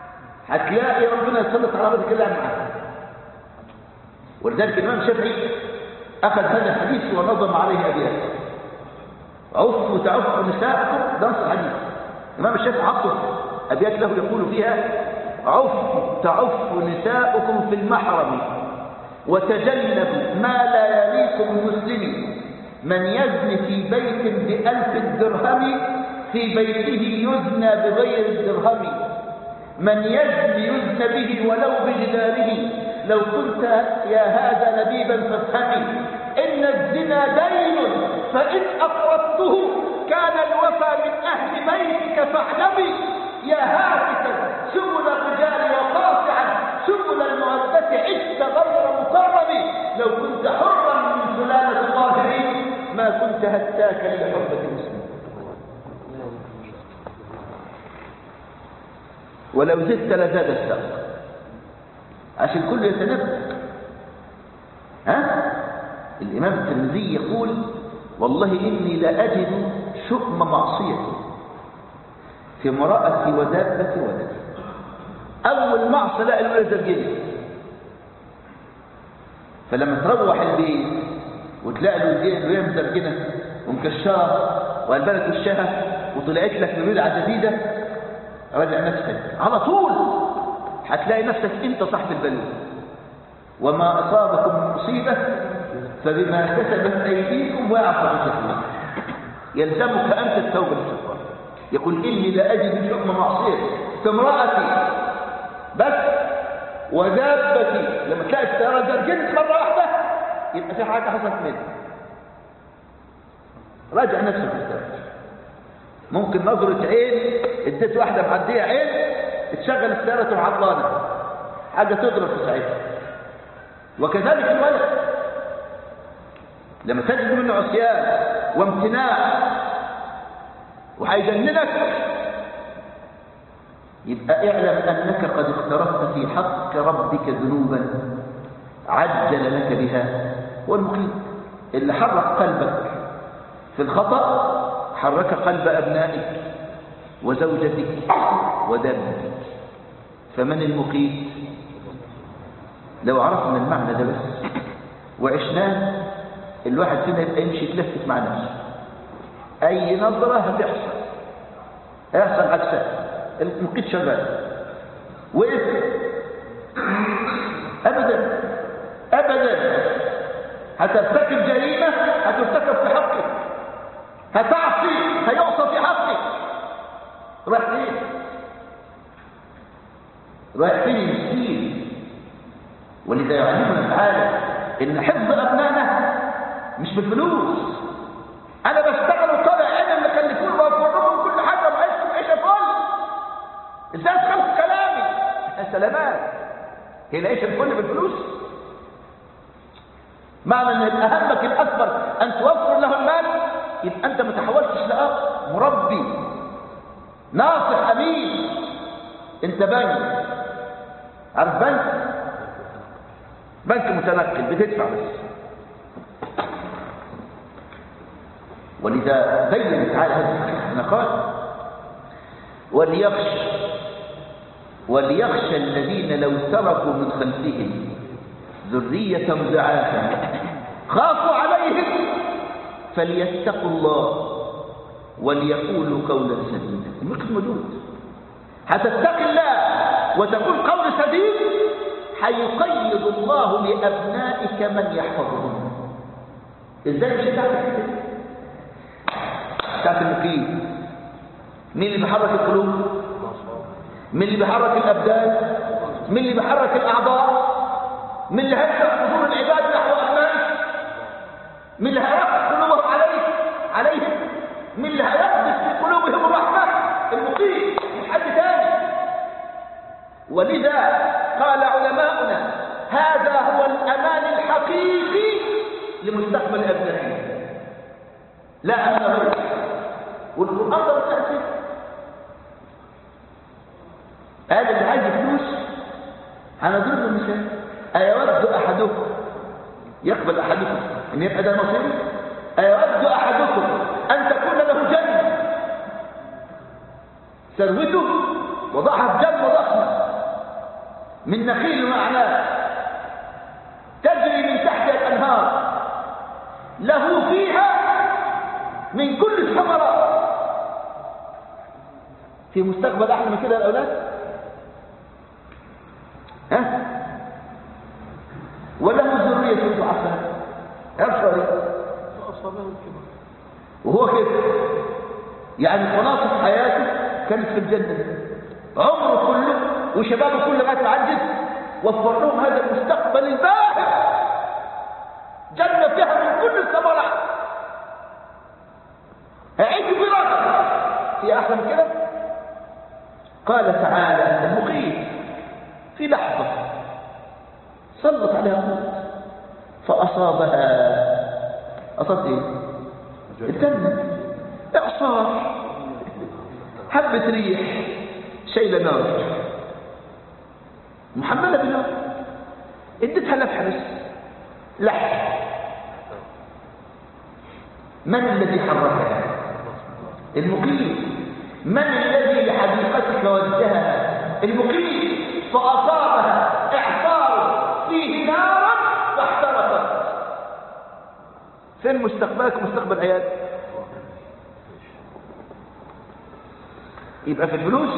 هتلاقي ربنا يسلط على ربك الله معك ولذلك الامام الشافعي أخذ هذا الحديث ونظم عليه أبيات عفوا تعفوا نساءكم ده نص الحديث الإمام الشافعي عطف أبيات له يقول فيها عفوا تعفوا نساؤكم في المحرم وتجنبوا ما لا يليق بالمسلم من يزني في بيت بألف درهم في بيته يزنى بغير الدرهم من يزني يزنى به ولو بجداره لو كنت يا هذا لبيبا فافهمي إن الزنا دين فإن أقرضته كان الوفى من أهل بيتك فاعلمي يا هاتفا سبل الرجال وقاطعا سبل المودة عشت غير مكرم لو كنت حرا من سلالة الطاهرين ما كنت هتاكا لحرمة المسلمين ولو زدت لزاد الساق عشان كله يتنبه ها الإمام الترمذي يقول والله إني لأجد شؤم معصيتي في امرأة ودابة ولدي أول معصية لا الولد الجنة فلما تروح البيت وتلاقي الولد مزرجنة ومكشرة وقلبلك وشها وطلعت لك ببدعة جديدة راجع نفسك على طول هتلاقي نفسك انت صاحب البلوى وما أصابكم من مصيبة فبما كسبت أيديكم ويعفو عن كثير يلزمك أنت التوبة للشيطان يقول إني لأجد شؤم معصية في امرأتي بس ودابتي لما تلاقي السيارة جرجنت مرة واحدة يبقى في حاجة حصلت منك راجع نفسك استاذ ممكن نظرة عين اديت واحدة معدية عين تشغل السيارة تبقى عطلانة حاجة تضرب في ساعتها وكذلك الولد لما تجد منه عصيان وامتناع وهيجننك يبقى اعلم انك قد اقترفت في حق ربك ذنوبا عجل لك بها هو المقيم اللي حرك قلبك في الخطأ حرك قلب أبنائك وزوجتك ودابتك فمن المقيت لو عرفنا المعنى ده بس وعشناه الواحد فينا يبقى يمشي يتلفت مع نفسه أي نظرة هتحصل هيحصل عكسها المقيت شغال وقف أبدا أبدا هترتكب جريمة هترتكب في حقك هتعصي هيعصى في حقك رايح فين رايح فين المسكين ولذا يعلمنا تعالى ان حفظ ابنائنا مش بالفلوس انا بشتغل وطالع عين اللي كلفوني واوفر لهم كل حاجه وعيشكم عيشه فل ازاي تخلص كلامي يا سلامات هي العيشه الفل بالفلوس معنى ان يبقى همك الاكبر ان توفر له المال يبقى انت ما تحولتش لاب مربي ناصح امين انت بنك عارف بنك بنك متنقل بتدفع بس ولذا بين تعالى هذا قال وليخشى وليخشى الذين لو تركوا من خلفهم ذرية ضعافا خافوا عليهم فليتقوا الله وليقولوا قولا سديدا الملك موجود هتتقي الله وتقول قول سديد هيقيد الله لأبنائك من يحفظهم ازاي مش بتاعت كده بتاعت المقيم مين اللي بيحرك القلوب مين اللي بيحرك الابدان مين اللي بيحرك الاعضاء مين اللي هيفتح صدور العباد نحو ابنائك مين اللي هيرقق قلوبهم عليك عليهم مين اللي هيقذف في قلوبهم الرحمه المقيم مش حد تاني ولذا قال علماؤنا هذا هو الامان الحقيقي لمستقبل ابنائنا لا امان غيره والقران ده متاكد قال اللي عايز فلوس هنضرب له مثال ايود احدكم يقبل احدكم ان يبقى ده مصيري ايود احدكم ان تكون له جنه ثروته وضعها في جنه ضخمه من نخيل واعناب تجري من تحتها الانهار له فيها من كل الثمرات في مستقبل احلى من كده يا الاولاد ها وله ذريه حسنه ابشر فأصابهم الكبر وهو كده يعني خلاصة حياته كانت في الجنة عمره كله وشبابه كله ما تعجز وفر لهم هذا المستقبل الباهر جنة فيها من كل الثمرات هيعيشوا في رغد في أحلى من كده قال تعالى المخيف في لحظة سلط عليها موت فأصابها أصابت إيه؟ الجنة إعصار حبة ريح شايلة نار محملة بنار اديتها لفحة بس لحظة من الذي حركها المقيم من الذي لحديقتك ودها المقيم فأصابها إعصار فيه نارا فاحترقت فين مستقبلك ومستقبل عيالك يبقى في الفلوس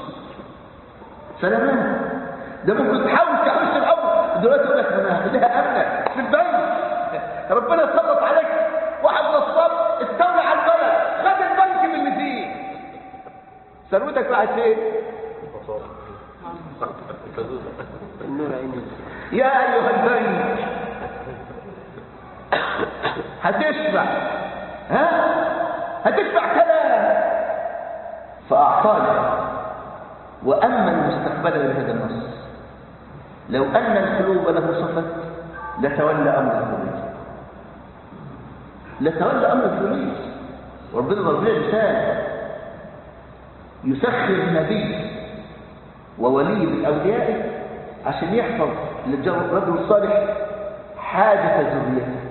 سلامات ده ممكن تحاول تحوش الامر دلوقتي يقول لك انا هخليها امنه في البنك ربنا سلط عليك واحد نصاب استولى على البلد خد البنك من اللي فيه ثروتك راحت فين؟ النور عيني يا ايها البنك هتشبع ها هتدفع كلام فأعطاك وأمن مستقبله بهذا النص لو أن القلوب له صفت لتولى أمر الفلوس لتولى أمر الفلوس وربنا ضرب لنا مثال يسخر النبي وولي من أوليائه عشان يحفظ للرجل الصالح حاجة ذريته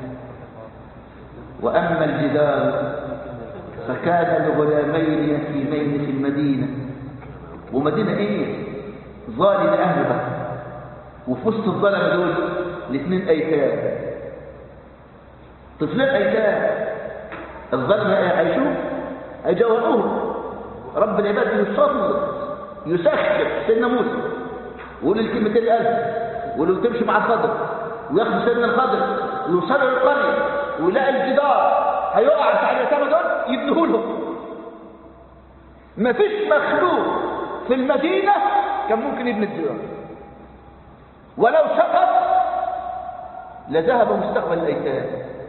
وأما الجدار فكان لغلامين يتيمين في المدينة ومدينة ايه ظالم اهلها وفي وسط الظلمة دول الاثنين ايتام طفلين ايتام الظلمة هيعيشوه هيجوهروه رب العباد يصلي يسخر سيدنا موسى ويقول الكلمتين الألف ولو تمشي مع الخضر وياخد سيدنا الخضر ويوصلوا للقرية ويلاقي الجدار هيقع بتاع اليتامى دول يبنوه لهم مفيش مخلوق في المدينة كان ممكن يبني الجدار ولو سقط لذهب مستقبل الايتام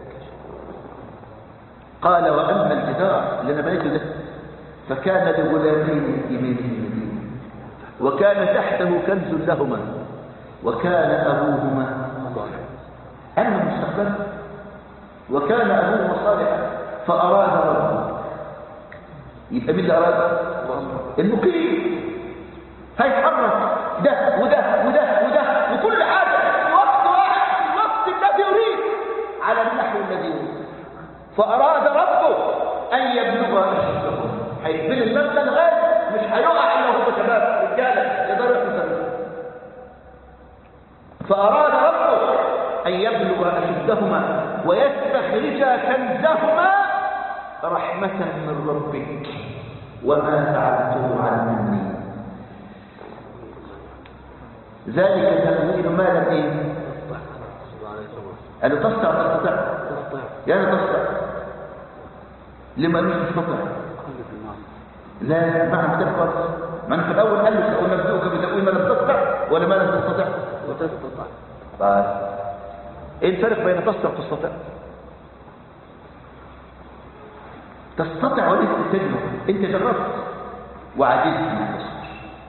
قال واما الجدار اللي انا بنيته ده فكان لغلامين يتيمين في المدينه وكان تحته كنز لهما وكان ابوهما صالحا اما مستقبل وكان ابوهما صالحا فاراد ربه يبقى مين اللي اراد المقيم هيتحرك ده وده وده وده وكل حاجه في وقت واحد في الوقت الذي يريد على النحو الذي يريد فاراد ربه ان يبلغ اشدهم هيقبل المبنى لغايه مش هيقع الا وهو شباب رجاله يقدروا يحملوا فاراد ربه ان يبلغ اشدهما ويستخرج كنزهما رحمه من ربك وما فعلته عن امري ذلك تأويل ما لم ايه قالوا تستطع تستطيع تستطيع يعني تستطيع لما مش تستطيع لا معنى مختلف خالص معنى في الاول قال له ونبدؤك بتأويل ما لم تستطع ولا ما لم تستطع وتستطيع طيب ايه الفرق بين تستطيع وتستطيع تستطيع وليس التجربة انت جربت وعجزت من تصبر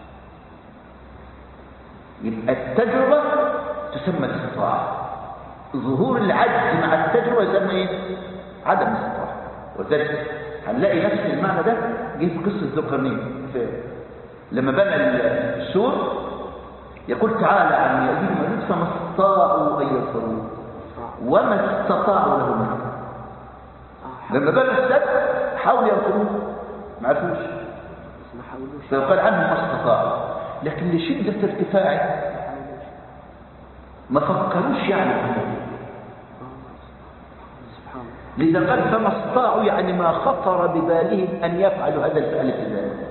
يبقى التجربة تسمى الاستطاعة ظهور العجز مع التجربة يسمى ايه عدم الاستطاعة وذلك هنلاقي نفس المعنى ده جه في قصة ذو القرنين في- لما بنى السور يقول تعالى عن يأجوج ومأجوج فما استطاعوا أن يظهروا وما استطاعوا له منه لما بنى السد حاولوا ينقلوه ما عرفوش بس ما حاولوش فيقال عنهم ما استطاعوا لكن لشدة ارتفاعه ما فكروش يعني سبحان لذا قال فما استطاعوا يعني ما خطر ببالهم أن يفعلوا هذا الفعل في ذلك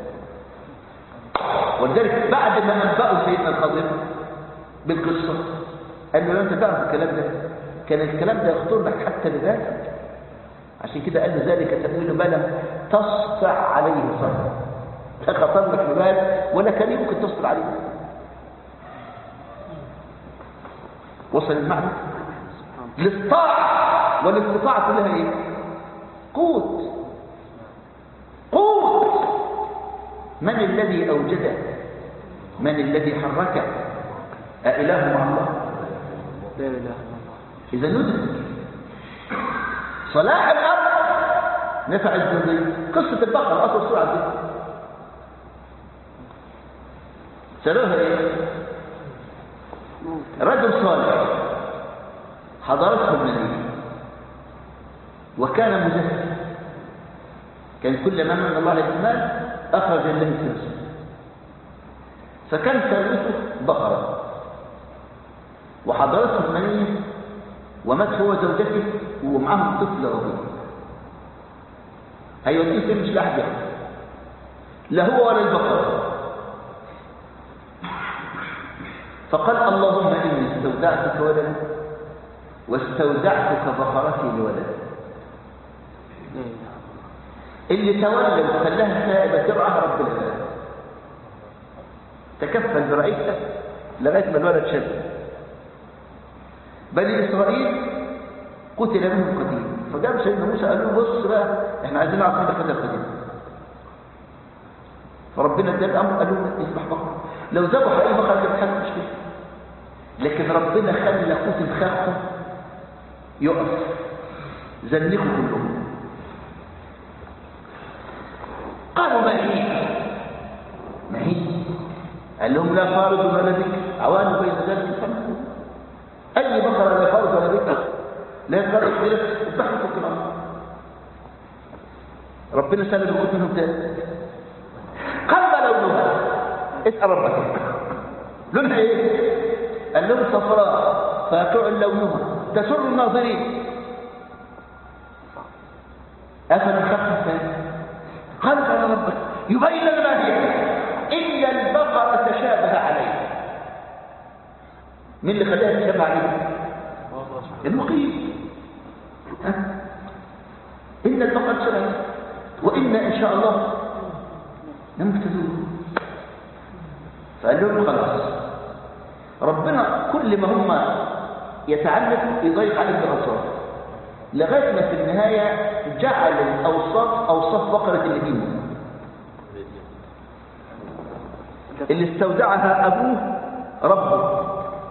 ولذلك بعد ما أنبأوا سيدنا الخضر بالقصة قال له أنت تعرف الكلام ده كان الكلام ده يخطر لك حتى بذلك عشان كده قال له ذلك تأويل ما لم تصفع عليه صبر لا خطر لك ببال ولا كان يمكن تصبر عليه وصل المعنى للطاعة والاستطاعة كلها ايه قوت قوت من الذي أوجده من الذي حركه أإله مع الله لا اله الا الله إذا ندرك صلاح الأرض نفع الذنبي قصة البقرة أصل سورة دي سألوها إيه رجل صالح حضرته المدينة وكان مزكي كان كل ما من الله عليه المال أخرج له فلوسه فكان ثالثه بقرة وحضرته المنية ومات هو زوجته ومعهم طفل رضيع هيوديه فين مش لاحد يعرف لا هو ولا البقرة فقال اللهم إني استودعتك ولدي واستودعتك بقرتي لولدي لا اله اللي تولى وخلاها سائبة ترعاها رب العالمين تكفل برعيتها لغاية ما الولد شاب بني إسرائيل قتل منهم قتيل فجاب سيدنا موسى قال له بص بقى احنا عايزين نعرف مين قتل القتيل فربنا ادى الامر قال له اذبح بقره لو ذبح اي بقره كانت حاجه مشكله لكن ربنا خلى قوت الخاخه يقف زنقوا كلهم قالوا ما هي ما هي قال لهم لا فارض ولا بكر عوان بين ذلك فنحن اي بقره لا فارض ولا بكر لا يفرق بين البحر في الارض ربنا سلم القوت منهم تاني قال ما لونها اسال ربك لونها ايه قال لهم صفراء فاقع لونها تسر الناظرين افلا خف ثاني قال قال ربك يبين لنا ما هي إن البقرة تشابه عليه مين اللي خلاها تشابه عليه المقيم ها؟ إن البقرة تشابه عليه وإنا إن شاء الله لمهتدون فقال لهم خلاص ربنا كل ما هم يتعلق يضيق عليه الأوصاف لغاية ما في النهاية جعل الأوصاف أوصاف بقرة اليتيم اللي استودعها أبوه ربه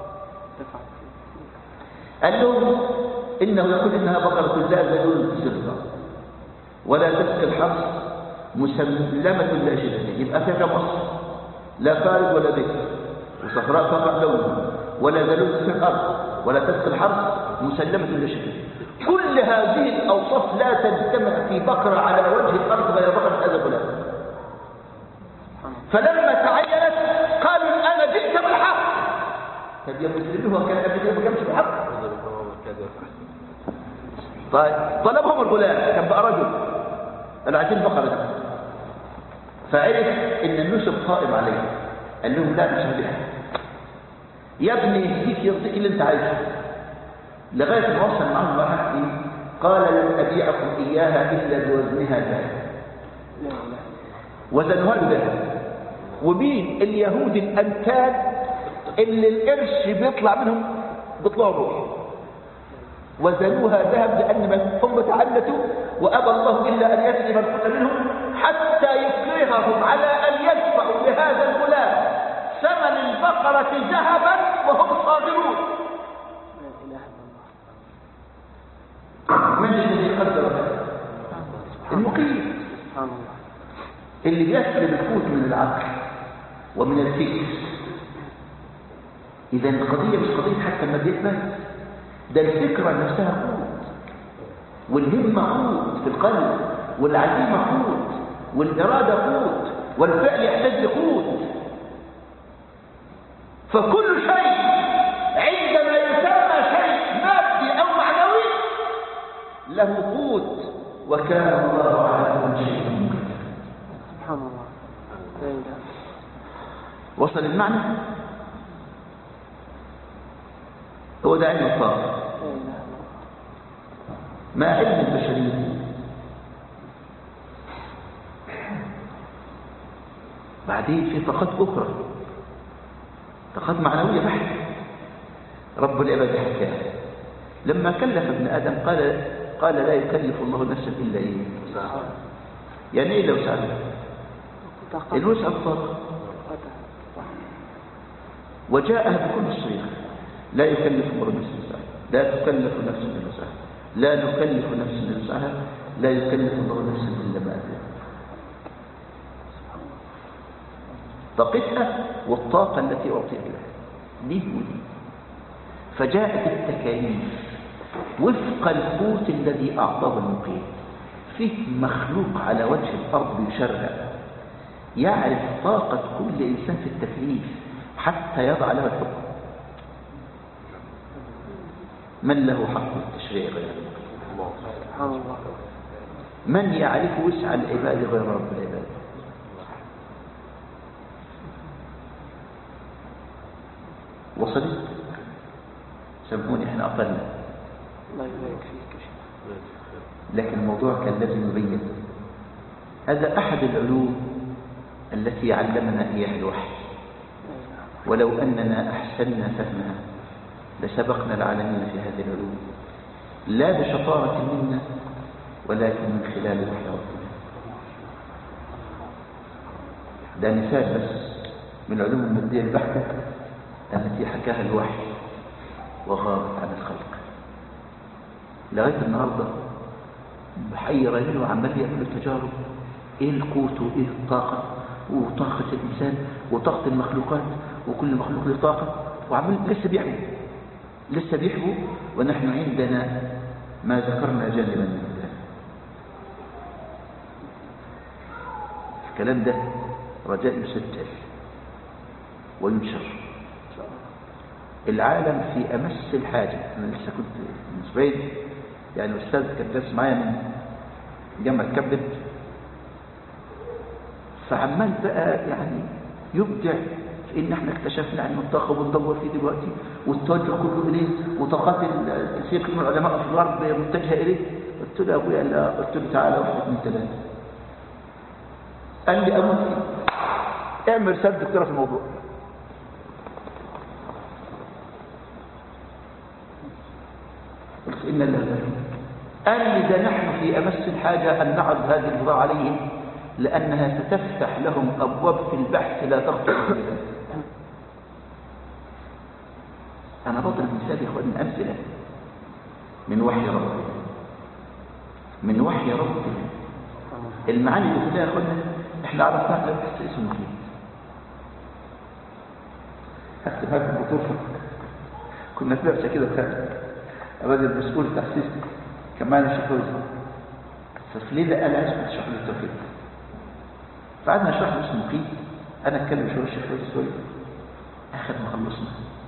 قال لهم إنه يقول إنها بقرة لا ذلول زرقاء ولا تسقي الحرث مسلمة لا شبه يبقى فيها كم أصل لا فارغ ولا بكر وصفراء فقط لونها ولا ذلول في الأرض ولا تسقي الحرث مسلمة لا شبه كل هذه الأوصاف لا تجتمع في بقرة على وجه الأرض غير بقرة هذا الغلام فلما تعينت قالوا أنا جئت بالحق طب يا مسلمين هو كان قبل كده ما كانش بالحق طيب طلبهم الغلام كان بقى رجل قالوا عايزين بقرة دي. فعرف ان النسب قائم عليه قال لهم لا مش هبيعها يا ابني يهديك يرضيك اللي انت عايزه لغايه ما وصل معهم واحد ايه قال لن ابيعكم اياها الا بوزنها ذهب لا اله وزنها له ذهب ومين اليهود الانتان اللي القرش بيطلع منهم بيطلعوا روح وزنوها ذهب لان ما هم تعنتوا وابى الله الا ان يسلم القتل منهم حتى يكرههم على ان يدفعوا لهذا الغلام ثمن البقره ذهبا وهم صادرون لا اله الا الله من الذي قدر هذا المقيم سبحان الله اللي بيسلب القوت من العقل ومن الفكر اذا القضيه مش قضيه حتى الماديه بس ده الفكره نفسها قوت والهمه قوت في القلب والعزيمه قوت والاراده قوت والفعل يحتاج لقوت فكل شيء عندما يسمى شيء مادي او معنوي له قوت وكان الله على كل شيء مقيتا سبحان الله لا إله وصل المعنى هو ده علم الطاقة لا إله إلا الله ما علم البشرية بعدين في طاقات أخرى طاقات معنوية بحت رب العباد حكاها لما كلف ابن آدم قال قال لا يكلف الله نفسا إلا إيه يعني إيه لو سأل طاقة الوسع الطاقة وجاءها بكل الصيغ لا يكلف الله نفسا وسعها لا تكلف نفس الا وسعها لا نكلف نفسا الا وسعها لا يكلف الله نفسا الا ما اتاها طاقتها والطاقة التي أعطيت لها دي ودي فجاءت التكاليف وفق القوت الذي أعطاه المقيم فيه مخلوق على وجه الأرض يشرع يعرف طاقة كل إنسان في التكليف حتى يضع له الحكم من له حق التشريع غير الله سبحان الله من يعرف وسع العباد غير رب العباد وصلت سامحوني احنا اقلنا الله يبارك فيك يا شيخ لكن الموضوع كان لازم يبين هذا احد العلوم التي علمنا اياها الوحي لا إله ولو اننا احسنا فهمها لسبقنا العالمين في هذه العلوم لا بشطاره منا ولكن من خلال وحي ربنا ده مثال بس من العلوم الماديه البحته التي حكاها الوحي وغابت عن الخلق لغايه النهارده بحير عينه وعمال يعمل تجارب ايه القوت وايه الطاقه وطاقه الانسان وطاقه المخلوقات وكل مخلوق له طاقه وعمال لسه بيحبو لسه بيحبو ونحن عندنا ما ذكرنا جانبا من ذلك الكلام ده رجاء يسجل وينشر العالم في امس الحاجه انا لسه كنت من اسبوعين يعني استاذ كان درس معايا من جامعه كبد فعمال بقى يعني يبدع في ان احنا اكتشفنا علم الطاقه وبندور فيه دلوقتي والتوجه كله اليه وطاقات الكثير من العلماء في الغرب متجهه اليه قلت له يا ابويا لا قلت له تعالى واحد اثنين ثلاثه قال لي اموت فيه اعمل رساله دكتوراه في الموضوع قلت إن الله قال لي ده نحن في أمس الحاجة أن نعرض هذه البضاعة عليهم لأنها ستفتح لهم أبواب في البحث لا تخطر بها أنا بضرب مثال يا إخواني أمثلة من وحي ربنا من وحي ربنا المعاني اللي كلها يا إخواني إحنا عرفناها في البحث اسمه مفيد هكتب هكتب بطوفة كنا في بعشة كده خارج الراجل المسؤول التحسيس كان معنا الشيخ رزق ففي ليله قال عايز اشرح له التوحيد فقعدنا نشرح له اسمه مقيم انا اتكلم شويه الشيخ رزق شويه اخر ما خلصنا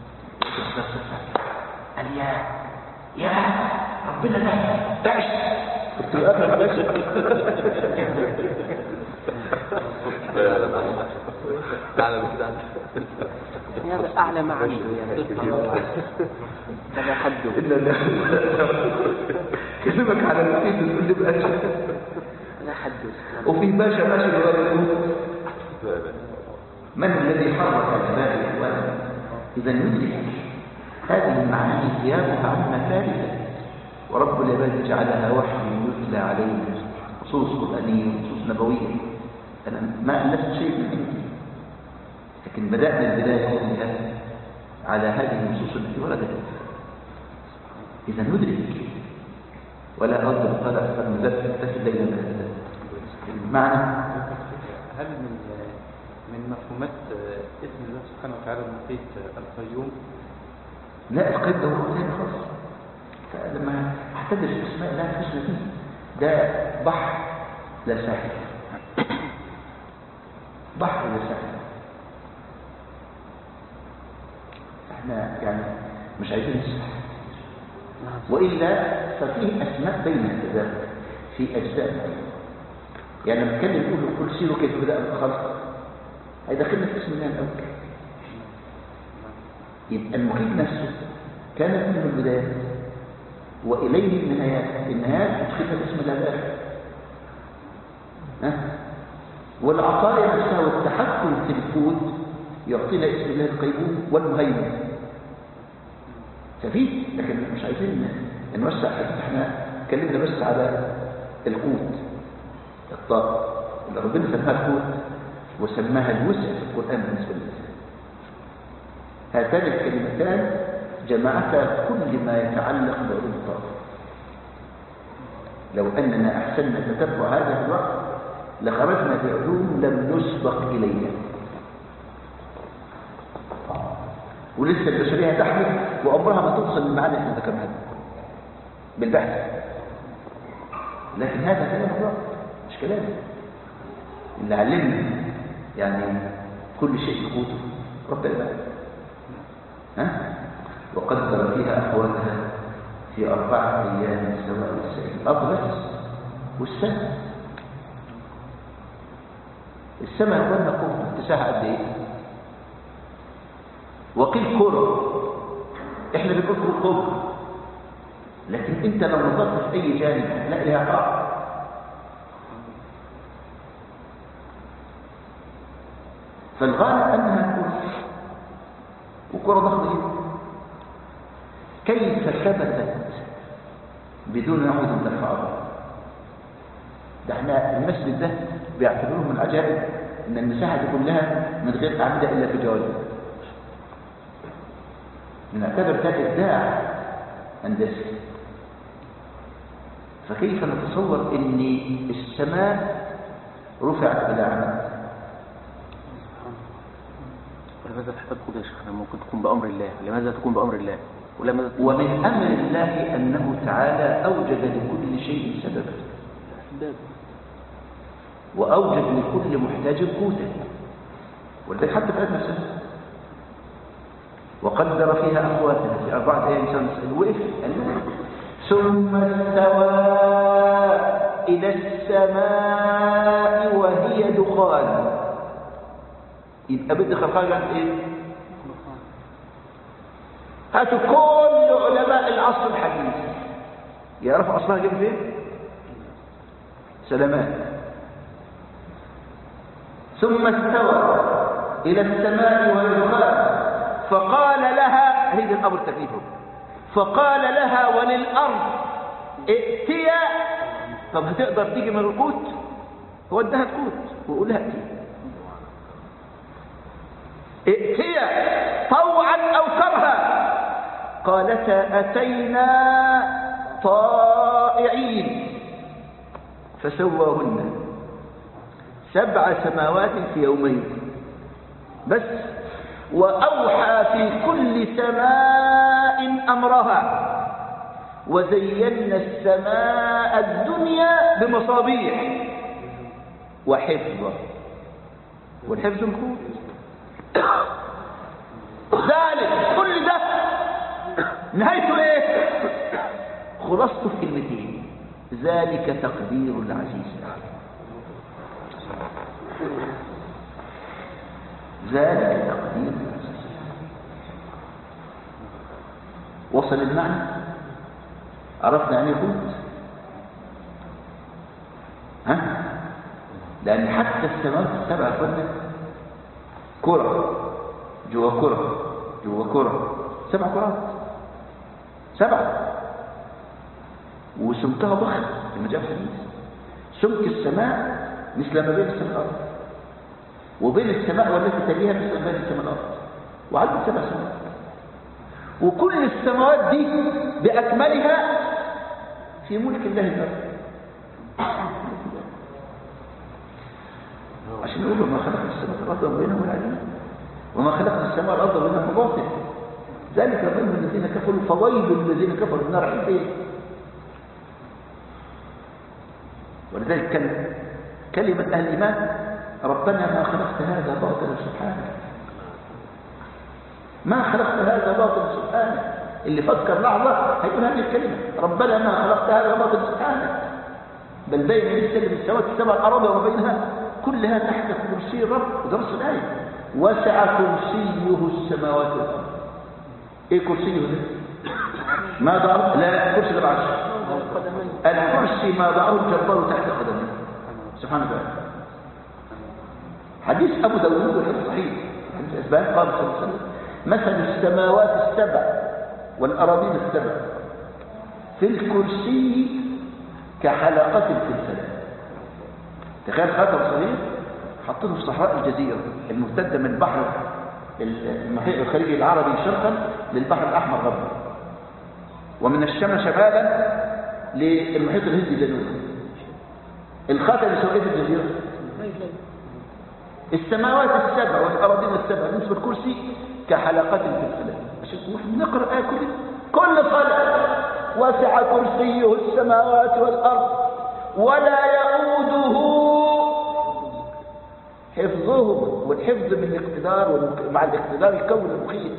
قال يا يا ربنا ده تعش قلت له اخر ما تعالى كده هذا أعلى ما عنده يعني هذا حده الا لا كلمك على المقيم تقول لي بقى هذا حده وفي باشا ماشي لغايه الموت من الذي حرك الجبال اخوانا اذا ندرك هذه المعاني ثيابها عما ثالثه ورب العباد جعلها وحي يتلى عليه نصوص قرانيه ونصوص نبويه انا ما الفت شيء من عندي لكن بدانا البدايه كلها على هذه النصوص التي وردت اذا ندرك ولا اضرب قال اكثر من ذلك تكتفي ليلا بهذا المعنى هل من من مفهومات اسم الله سبحانه وتعالى المقيت القيوم لا القيد ده هو ثاني خالص لما هتدرس اسماء الله الحسنى دي ده بحر لا ساحل بحر لا ساحل احنا يعني مش عايزين نسرح والا ففيه اسماء بين كذلك في أجزاء يعني لما نتكلم نقول كل سيروا كيف بدأ الخلق هيدخلنا في اسم الله الأول يبقى المحيط نفسه كانت منه البدايات وإليه النهايات النهايات تدخلنا في اسم الله الآخر ها والعطايا نفسها والتحكم في الكون يعطينا اسم الله القيوم والمهيمن ففي لكن مش عايزين نوسع احنا اتكلمنا بس على القوت الطاقه اللي ربنا سماها القوت وسماها الوسع في القران بالنسبه للانسان هاتان الكلمتان جمعتا كل ما يتعلق بعلوم الطاقه لو اننا احسننا تتبع هذا في الوقت لخرجنا بعلوم لم نسبق اليها ولسه البشريه تحمل وعمرها ما توصل للمعاني اللي احنا ذكرناها بالبحث لكن هذا كلام الله مش كلامي اللي علمنا يعني كل شيء بقوته رب العالمين ها وقدر فيها احوالها في اربعه ايام سواء السائل الارض بس والسماء السماء يا اخوانا قوه اتساعها قد ايه وقيل كره احنا بنقول كره لكن انت لو نظرت في اي جانب هتلاقي لها قاع فالغالب انها كره وكره ضخمه جدا كيف ثبتت بدون نعود ترفعها ده احنا المسجد ده بيعتبروه من العجائب ان المساحه دي كلها من غير اعمده الا في جوانب بنعتبر ده ابداع هندسي فكيف نتصور ان السماء رفعت بلا عمد ولماذا تحتاج قدرة يا شيخنا ممكن تكون بأمر الله لماذا تكون بأمر الله ولماذا تكون ومن امر الله انه تعالى اوجد لكل شيء سببا أسباب واوجد لكل محتاج قوتا ولذلك حتى في آية نفسها وقدر فيها أقواتها في أربعة أيام شمس وقف قال ثم استوى إلى السماء وهي دخان يبقى بدي خلقها عن إيه؟ هاتوا كل علماء العصر الحديث يعرفوا أصلها جنب فين؟ سلامات ثم استوى إلى السماء وهي دخان فقال لها هي الأمر تكليفه فقال لها وللأرض ائتيا طب هتقدر تيجي من القوت هو ادها القوت ويقول لها ائتيا ائتيا طوعا أو كرها قالتا أتينا طائعين فسواهن سبع سماوات في يومين بس وأوحى في كل سماء أمرها وزينا السماء الدنيا بمصابيح وحفظا والحفظ مكون ذلك كل ده نهايته ايه خلاصته في كلمتين ذلك تقدير العزيز العليم ذلك تقدير العزيز وصل المعنى عرفنا يعني يقول ها لأن حتى السماوات السبع قلنا كرة جوا كرة جوا كرة سبع كرات سبعة وسمكها ضخم كما جاء في الحديث سمك السماء مثل ما بين السماء والأرض وبين السماء والتي تليها مثل ما بين السماء والأرض وعدد سبع سماوات وكل السماوات دي بأكملها في ملك الله الأرض عشان يقولوا ما خلق السماء والأرض وبينهم العليم وما خلقنا السماء والأرض وبينهم باطل ذلك ظن الذين كفروا فويل الذين كفروا النار عندهم ولذلك كان كلمة أهل الإيمان ربنا ما خلقت هذا باطلا سبحانك ما خلقت هذا باطلا سبحانك اللي فكر لحظة هيقول هذه الكلمة ربنا ما خلقت هذا باطلا سبحانك بل بين يستلم السماوات السبع الأراضي وما بينها كلها تحت كرسي الرب ودرس الآية وسع كرسيه السماوات والأرض ايه كرسيه ده ما ضعه لا كرسي العرش الكرسي ما ضعه الجبار تحت قدمه سبحانه وتعالى حديث أبو داود وحديث صحيح حديث أسباب قال صلى الله عليه وسلم مثل السماوات السبع والأراضين السبع في الكرسي كحلقة في الفلاح تخيل خاتم صغير حطيته في صحراء الجزيرة الممتدة من البحر المحيط الخليجي العربي شرقا للبحر الأحمر غربا ومن الشام شمالا للمحيط الهندي جنوبا الخاتم يسوي ايه في الجزيرة السماوات السبع والأراضين السبع بالنسبة للكرسي كحلقات في الفلاح عشان نقرأ آية كل كل صلاة وسع كرسيه السماوات والأرض ولا يؤوده حفظهما والحفظ من الاقتدار والمك... مع الاقتدار يكون المخيل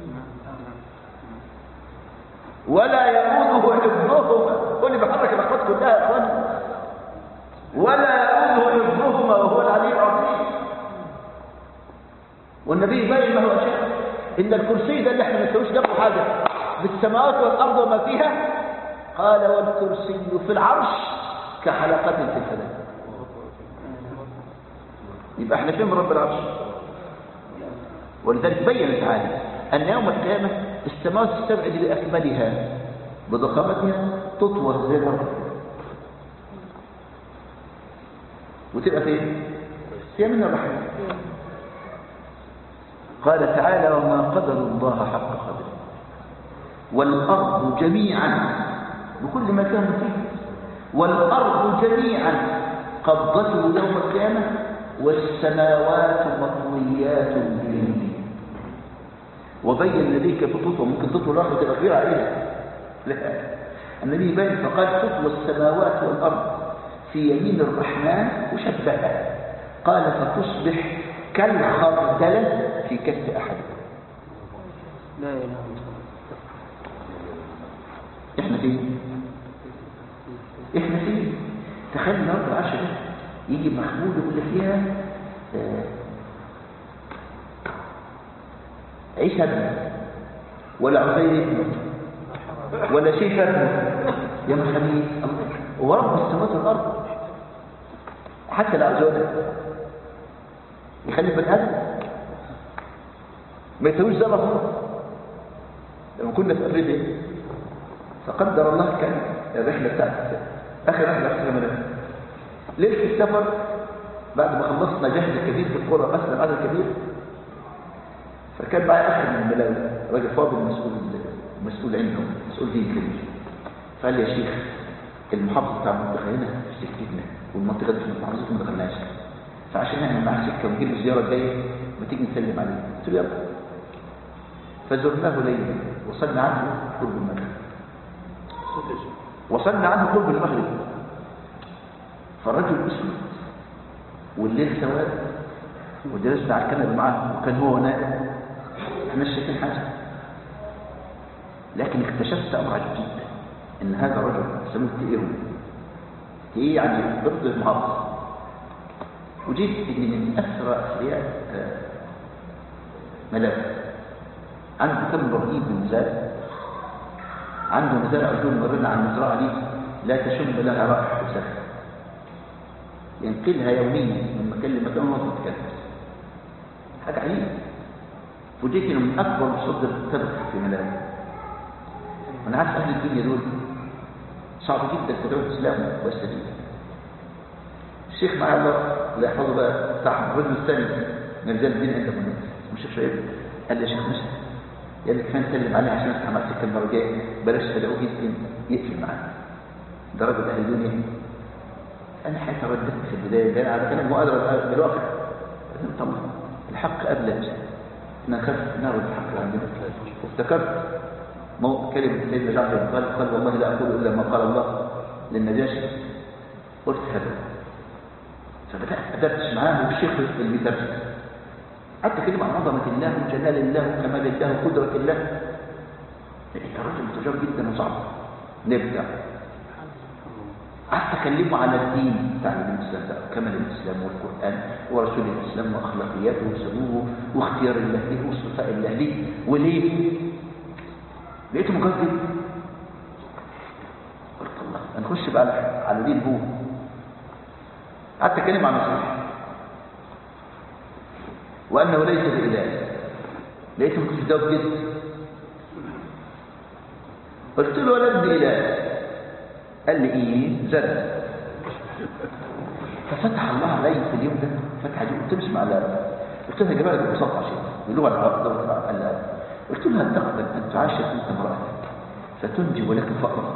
ولا يؤوده حفظهما هو اللي بيحرك الاخوات كلها يا اخوان ولا يؤوده حفظهما وهو العلي العظيم والنبي يبين ما هو شيء ان الكرسي ده اللي احنا ما نسويش جنبه حاجه بالسماوات والارض وما فيها قال والكرسي في العرش كحلقة في الفلاح يبقى احنا فين من رب العرش ولذلك بين تعالى ان يوم القيامه السماوات السبع دي باكملها بضخامتها تطوى زي الارض وتبقى فين هي من الرحمه قال تعالى وما قدر الله حق قدره والارض جميعا بكل ما كان فيه والارض جميعا قبضته يوم القيامه والسماوات مطويات بيمينه وبين النبي كيف تطوى ممكن تطوى الواحد تبقى كبيره عليها لا النبي يبين فقال تطوى السماوات والارض في يمين الرحمن وشبهها قال فتصبح كالخردله في كف احد لا اله الا الله احنا فين احنا فين تخيل النهارده العرش ده يجي محمود يقول لك يا آه، عيسى ابنه ولا عزير ابنه ولا شيخ ابنه يا محمد الله ورب السماوات والارض حتى العزوله يخلي البني ادم ما يسويش زي الرسول لما كنا في افريقيا فقدر الله كان الرحله بتاعت اخر رحله في رمضان ليله السفر بعد ما خلصنا جهد كبير في القرى اسلم عدد كبير فكان معي اخ من الملاوي راجل فاضل مسؤول مسؤول عندهم مسؤول دين كبير فقال لي يا شيخ المحافظ بتاع المنطقه هنا في سكتنا والمنطقه دي في المحافظه ما دخلناش فعشان احنا مع سكه ونجيب الزياره الجايه ما تيجي نسلم عليه قلت له يلا فزرناه ليلا وصلنا عنه قرب المغرب وصلنا عنه قرب المغرب فالرجل اسود والليل سواد وجلسنا على الكنبه معاه وكان هو نائم احنا مش شايفين حاجه لكن اكتشفت امر عجيب جدا ان هذا الرجل سموه تئيرو ايه يعني ضد المحافظ وجدت ان من اسرى اثرياء آه، ملاذ عنده كم رهيب من مزارع عنده مزارع عجول مرنا عن المزرعه دي لا تشم لها رائحه وسخن ينقلها يوميا من مكان لمكان وهو تتكلم حاجه عجيبه فوجئت انه من اكبر مصدر التبغ في ملاذ وانا عارف اهل الدنيا دول صعب جدا تدعو الاسلام والسبيل الشيخ معاه الله لا يحفظه بقى بتاع الرجل الثاني من رجال الدين عندهم الشيخ شعيب قال لي يا شيخ مشهد قال لي كفايه نسلم عليه عشان نفتح مع السكه المره الجايه بلاش تدعوه يمكن يقفل معانا ده راجل اهل الدنيا انا حتى ردت في البدايه ده على كلام مؤدرة بالواقع طبعا الحق ابلج احنا نخاف نعرض الحق عندنا وافتكرت مو كلمه سيدنا جعفر بن طالب قال والله لا اقول الا ما قال الله للنجاشي قلت هذا فبدات ادردش معاه والشيخ اللي بيدرس حتى كلمه عن عظمه الله وجلال الله وكمال الله وقدره الله انت راجل متجاوب جدا وصعب نبدا قعدت اكلمه على الدين تعليم الاسلام ده كمال الاسلام والقران ورسول الاسلام واخلاقياته وسلوكه واختيار الله ليه واصطفاء الله ليه وليه لقيته مجدد قلت الله هنخش بقى على- على دين هو قعدت اتكلم عن الصحيح وانه ليس باله لقيته ما كنتش جاوب جد قلت له ولا ابن اله قال لي ايه زاد ففتح الله علي في اليوم ده فتح علي قلت له اسمع لا قلت له يا جماعه ده بساطه عشان باللغه العربيه قال لا قلت له هل تقبل ان تعاشر انت امراتك فتنجب لك فقرا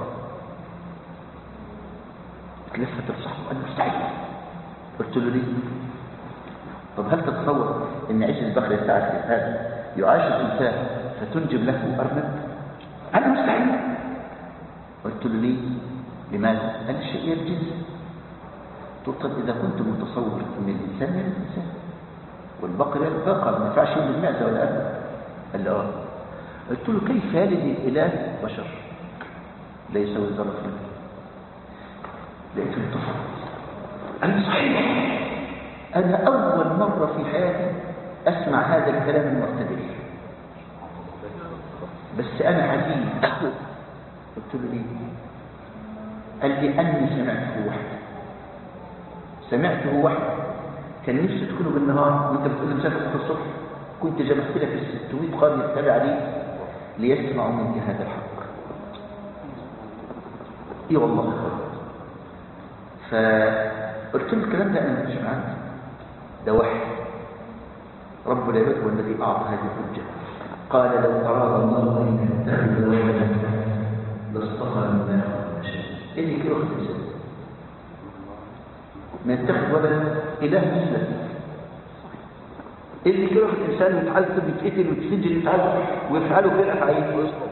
اتلفت الصحبه قال مستحيل قلت له ليه طب هل تتصور ان عيش البخل بتاعك هذا يعاشر انسان فتنجب له ارنب قال مستحيل قلت له ليه لماذا قال الشيء الجنس قلت له طب اذا كنت متصور ان الانسان هي الانسان والبقر هي البقر ما ينفعش يلد المعده ولا ابدا قال لي اه قلت له كيف يلد الاله بشر لا يساوي ذره في لقيته انتصر قال لي صحيح انا اول مره في حياتي اسمع هذا الكلام المعتدل بس انا حزين قلت له ليه قال لي اني سمعته وحده سمعته وحده كان نفسي تكونه بالنهار وانت بتقول لي مسافر بكره الصبح كنت جمعت لك ال 600 قرن يتبع لي ليسمعوا منك هذا الحق اي والله فقلت له الكلام ده انا مش معاك ده وحي رب العباد هو الذي اعطى هذه الحجه قال لو اراد الله ان يتخذ ولدا لاصطفى مما يخلق شيء ايه اللي كده واخد انسان ما يتخذ ولدا اله مثله ايه اللي كده واخد انسان ويتعذب ويتقتل ويتسجن ويتعذب ويفعلوا كده افعال ويصبر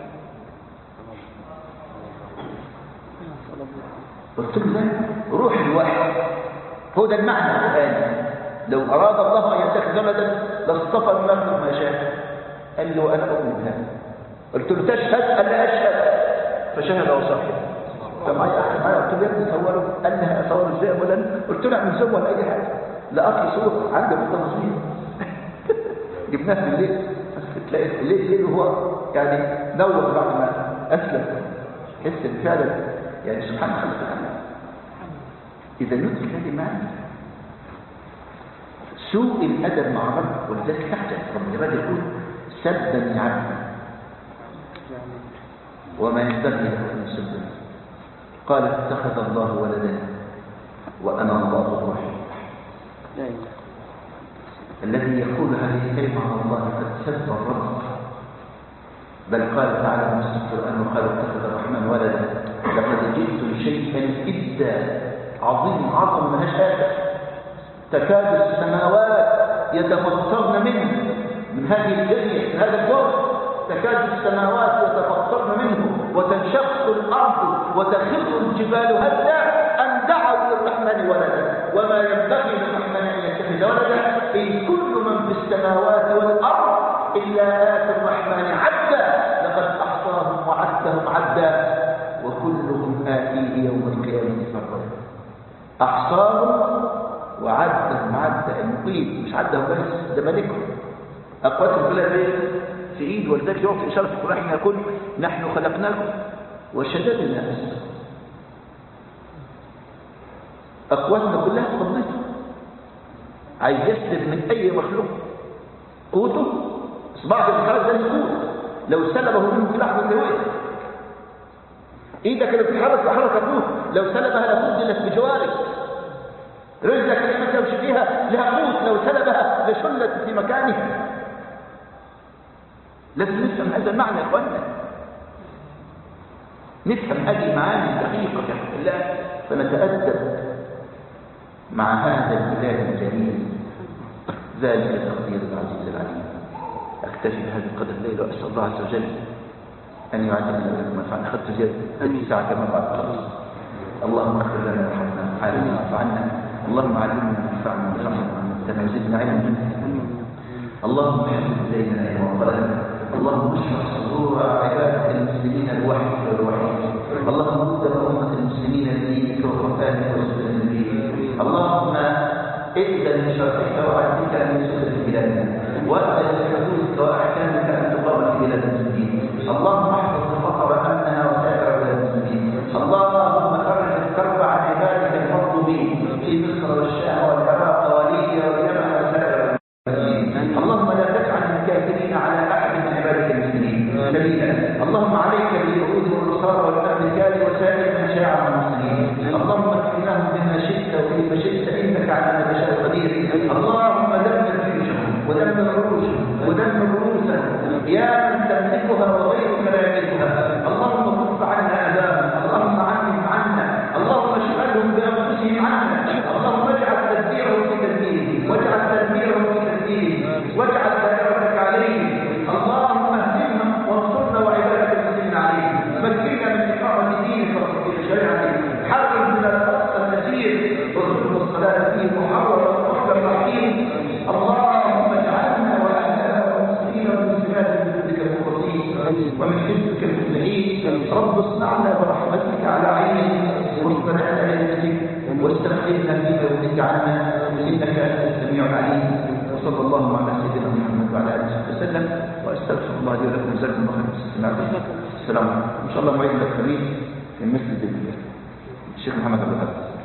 قلت له لا روح الوحي هو ده المعنى الآن لو أراد الله أن يتخذ ولدا لاصطفى مما يخلق ما شاء قال لي وأنا أؤمن بهذا قلت له تشهد قال لي أشهد فشهد وصحي فمعي أخي معي قلت له يا ابني صوره قال لي أصور إزاي أولا قلت له اعمل زوم ولا أي حاجة لا أخي صور عنده بالتنظيم جبناه في الليل تلاقي الليل الليل وهو يعني نور بعد ما أسلم حس إن فعلا يعني سبحان الله تعالى إذا ندرك هذه المعنى سوء الأدب مع الرب ولذلك تحدث رب العباد يقول سبني عبدا وما ينبغي له أن يسبني قال اتخذ الله ولدا وأنا الله الرحيم لا إله الذي يقول هذه الكلمة على الله قد سب الرب بل قال تعالى في نفس القرآن وقال اتخذ الرحمن ولدا لقد جئت شيئا إدا عظيم عظم مهاش آخر تكاد السماوات يتفطرن منه من هذه الدنيا من هذا الجو تكاد السماوات يتفطرن منه وتنشق الأرض وتخر الجبال هدا أن دعوا للرحمن ولدا وما ينبغي للرحمن أن يتخذ ولدا إن كل من في السماوات والأرض إلا آتي الرحمن عبدا لقد أحصاهم وعدهم عدا وكلهم آتيه يوم القيامة فردا أحصاهم وعدهم عدا المقيم مش عدهم بس ده ملكهم أقواتهم كلها بين في إيد ولذلك يعطي إشارة في القرآن حين يقول نحن خلقناكم وشددنا أسركم أقواتنا كلها في قبضته عايز يسلب من أي مخلوق قوته إصبعك الحرج ده القوت لو سلبه منه في لحظة وقت ايدك اللي بتتحرك بحركة قوت لو سلبها لفضلت بجوارك رجلك اللي ما تمشي فيها لها قوت لو سلبها لشلت في مكانها لازم نفهم هذا المعنى يا اخوانا نفهم هذه المعاني الدقيقة في حق الله فنتأدب مع هذا الإله الجليل ذلك تقدير العزيز العليم أكتفي بهذا القدر الليل وأسأل الله عز وجل أن يعلمنا لكم منفعنا أخذت زيادة هذه ساعة كما بعد خلاص اللهم اغفر لنا وارحمنا وعافنا واعف عنا اللهم علمنا وانفعنا وانفعنا وانفعنا وزدنا علما اللهم حبب إلينا يا مولانا اللهم اشرح صدور عبادك المسلمين الوحيد والوحيد اللهم رد أمة المسلمين المسلمين لدينك وقرآنك وسنة نبيك اللهم اذن لشرعك وعدلك أن يسوس في بلادنا وأذن لحدودك وأحكامك أن تقام في بلاد المسلمين اللهم احفظ الفقر أمنها وسائر بلاد المسلمين اللهم فرج الكرب عن عبادك المظلومين في مصر والشام والعراق وليبيا واليمن وسائر المسلمين اللهم لا تجعل الكافرين على أحد من عبادك المسلمين سبيلا اللهم عليك باليهود والنصارى والامريكان وسائر من شاع المسلمين اللهم اكفناهم بما شئت وكيف شئت انك على ما تشاء قدير اللهم دمر جيوشهم ودمر عروشهم ودمر رؤوسهم يا من تملكها وغيرك لا يملكها اللهم كف عنا اذاهم اللهم عنهم عنا اللهم اشغلهم بانفسهم عنا اللهم اجعل تدبيرهم في تدبيرهم واجعل تدبيرهم في تدبيرهم واجعل دائرتك عليهم اللهم اهدهم وانصرنا وعبادك المسلمين عليهم مكنا من إقامة دينك وتطبيق شريعتك حرم من الأقصى النسير وارزقنا الصلاة فيه محررا وحدا رحيم اللهم اجعلنا وأهلنا والمسلمين والمسلمات من جندك المخلصين ومن حزبك المفلحين رب اصنعنا برحمتك على عينك واصطنع على يدك واستخدمنا في جودك عنا انك انت السميع العليم وصلى الله على سيدنا محمد وعلى اله وصحبه وسلم واستغفر الله لي ولكم جزاكم الله خير الاستماع السلام عليكم ان شاء الله موعدنا الخميس في مسجد الشيخ محمد عبد الوهاب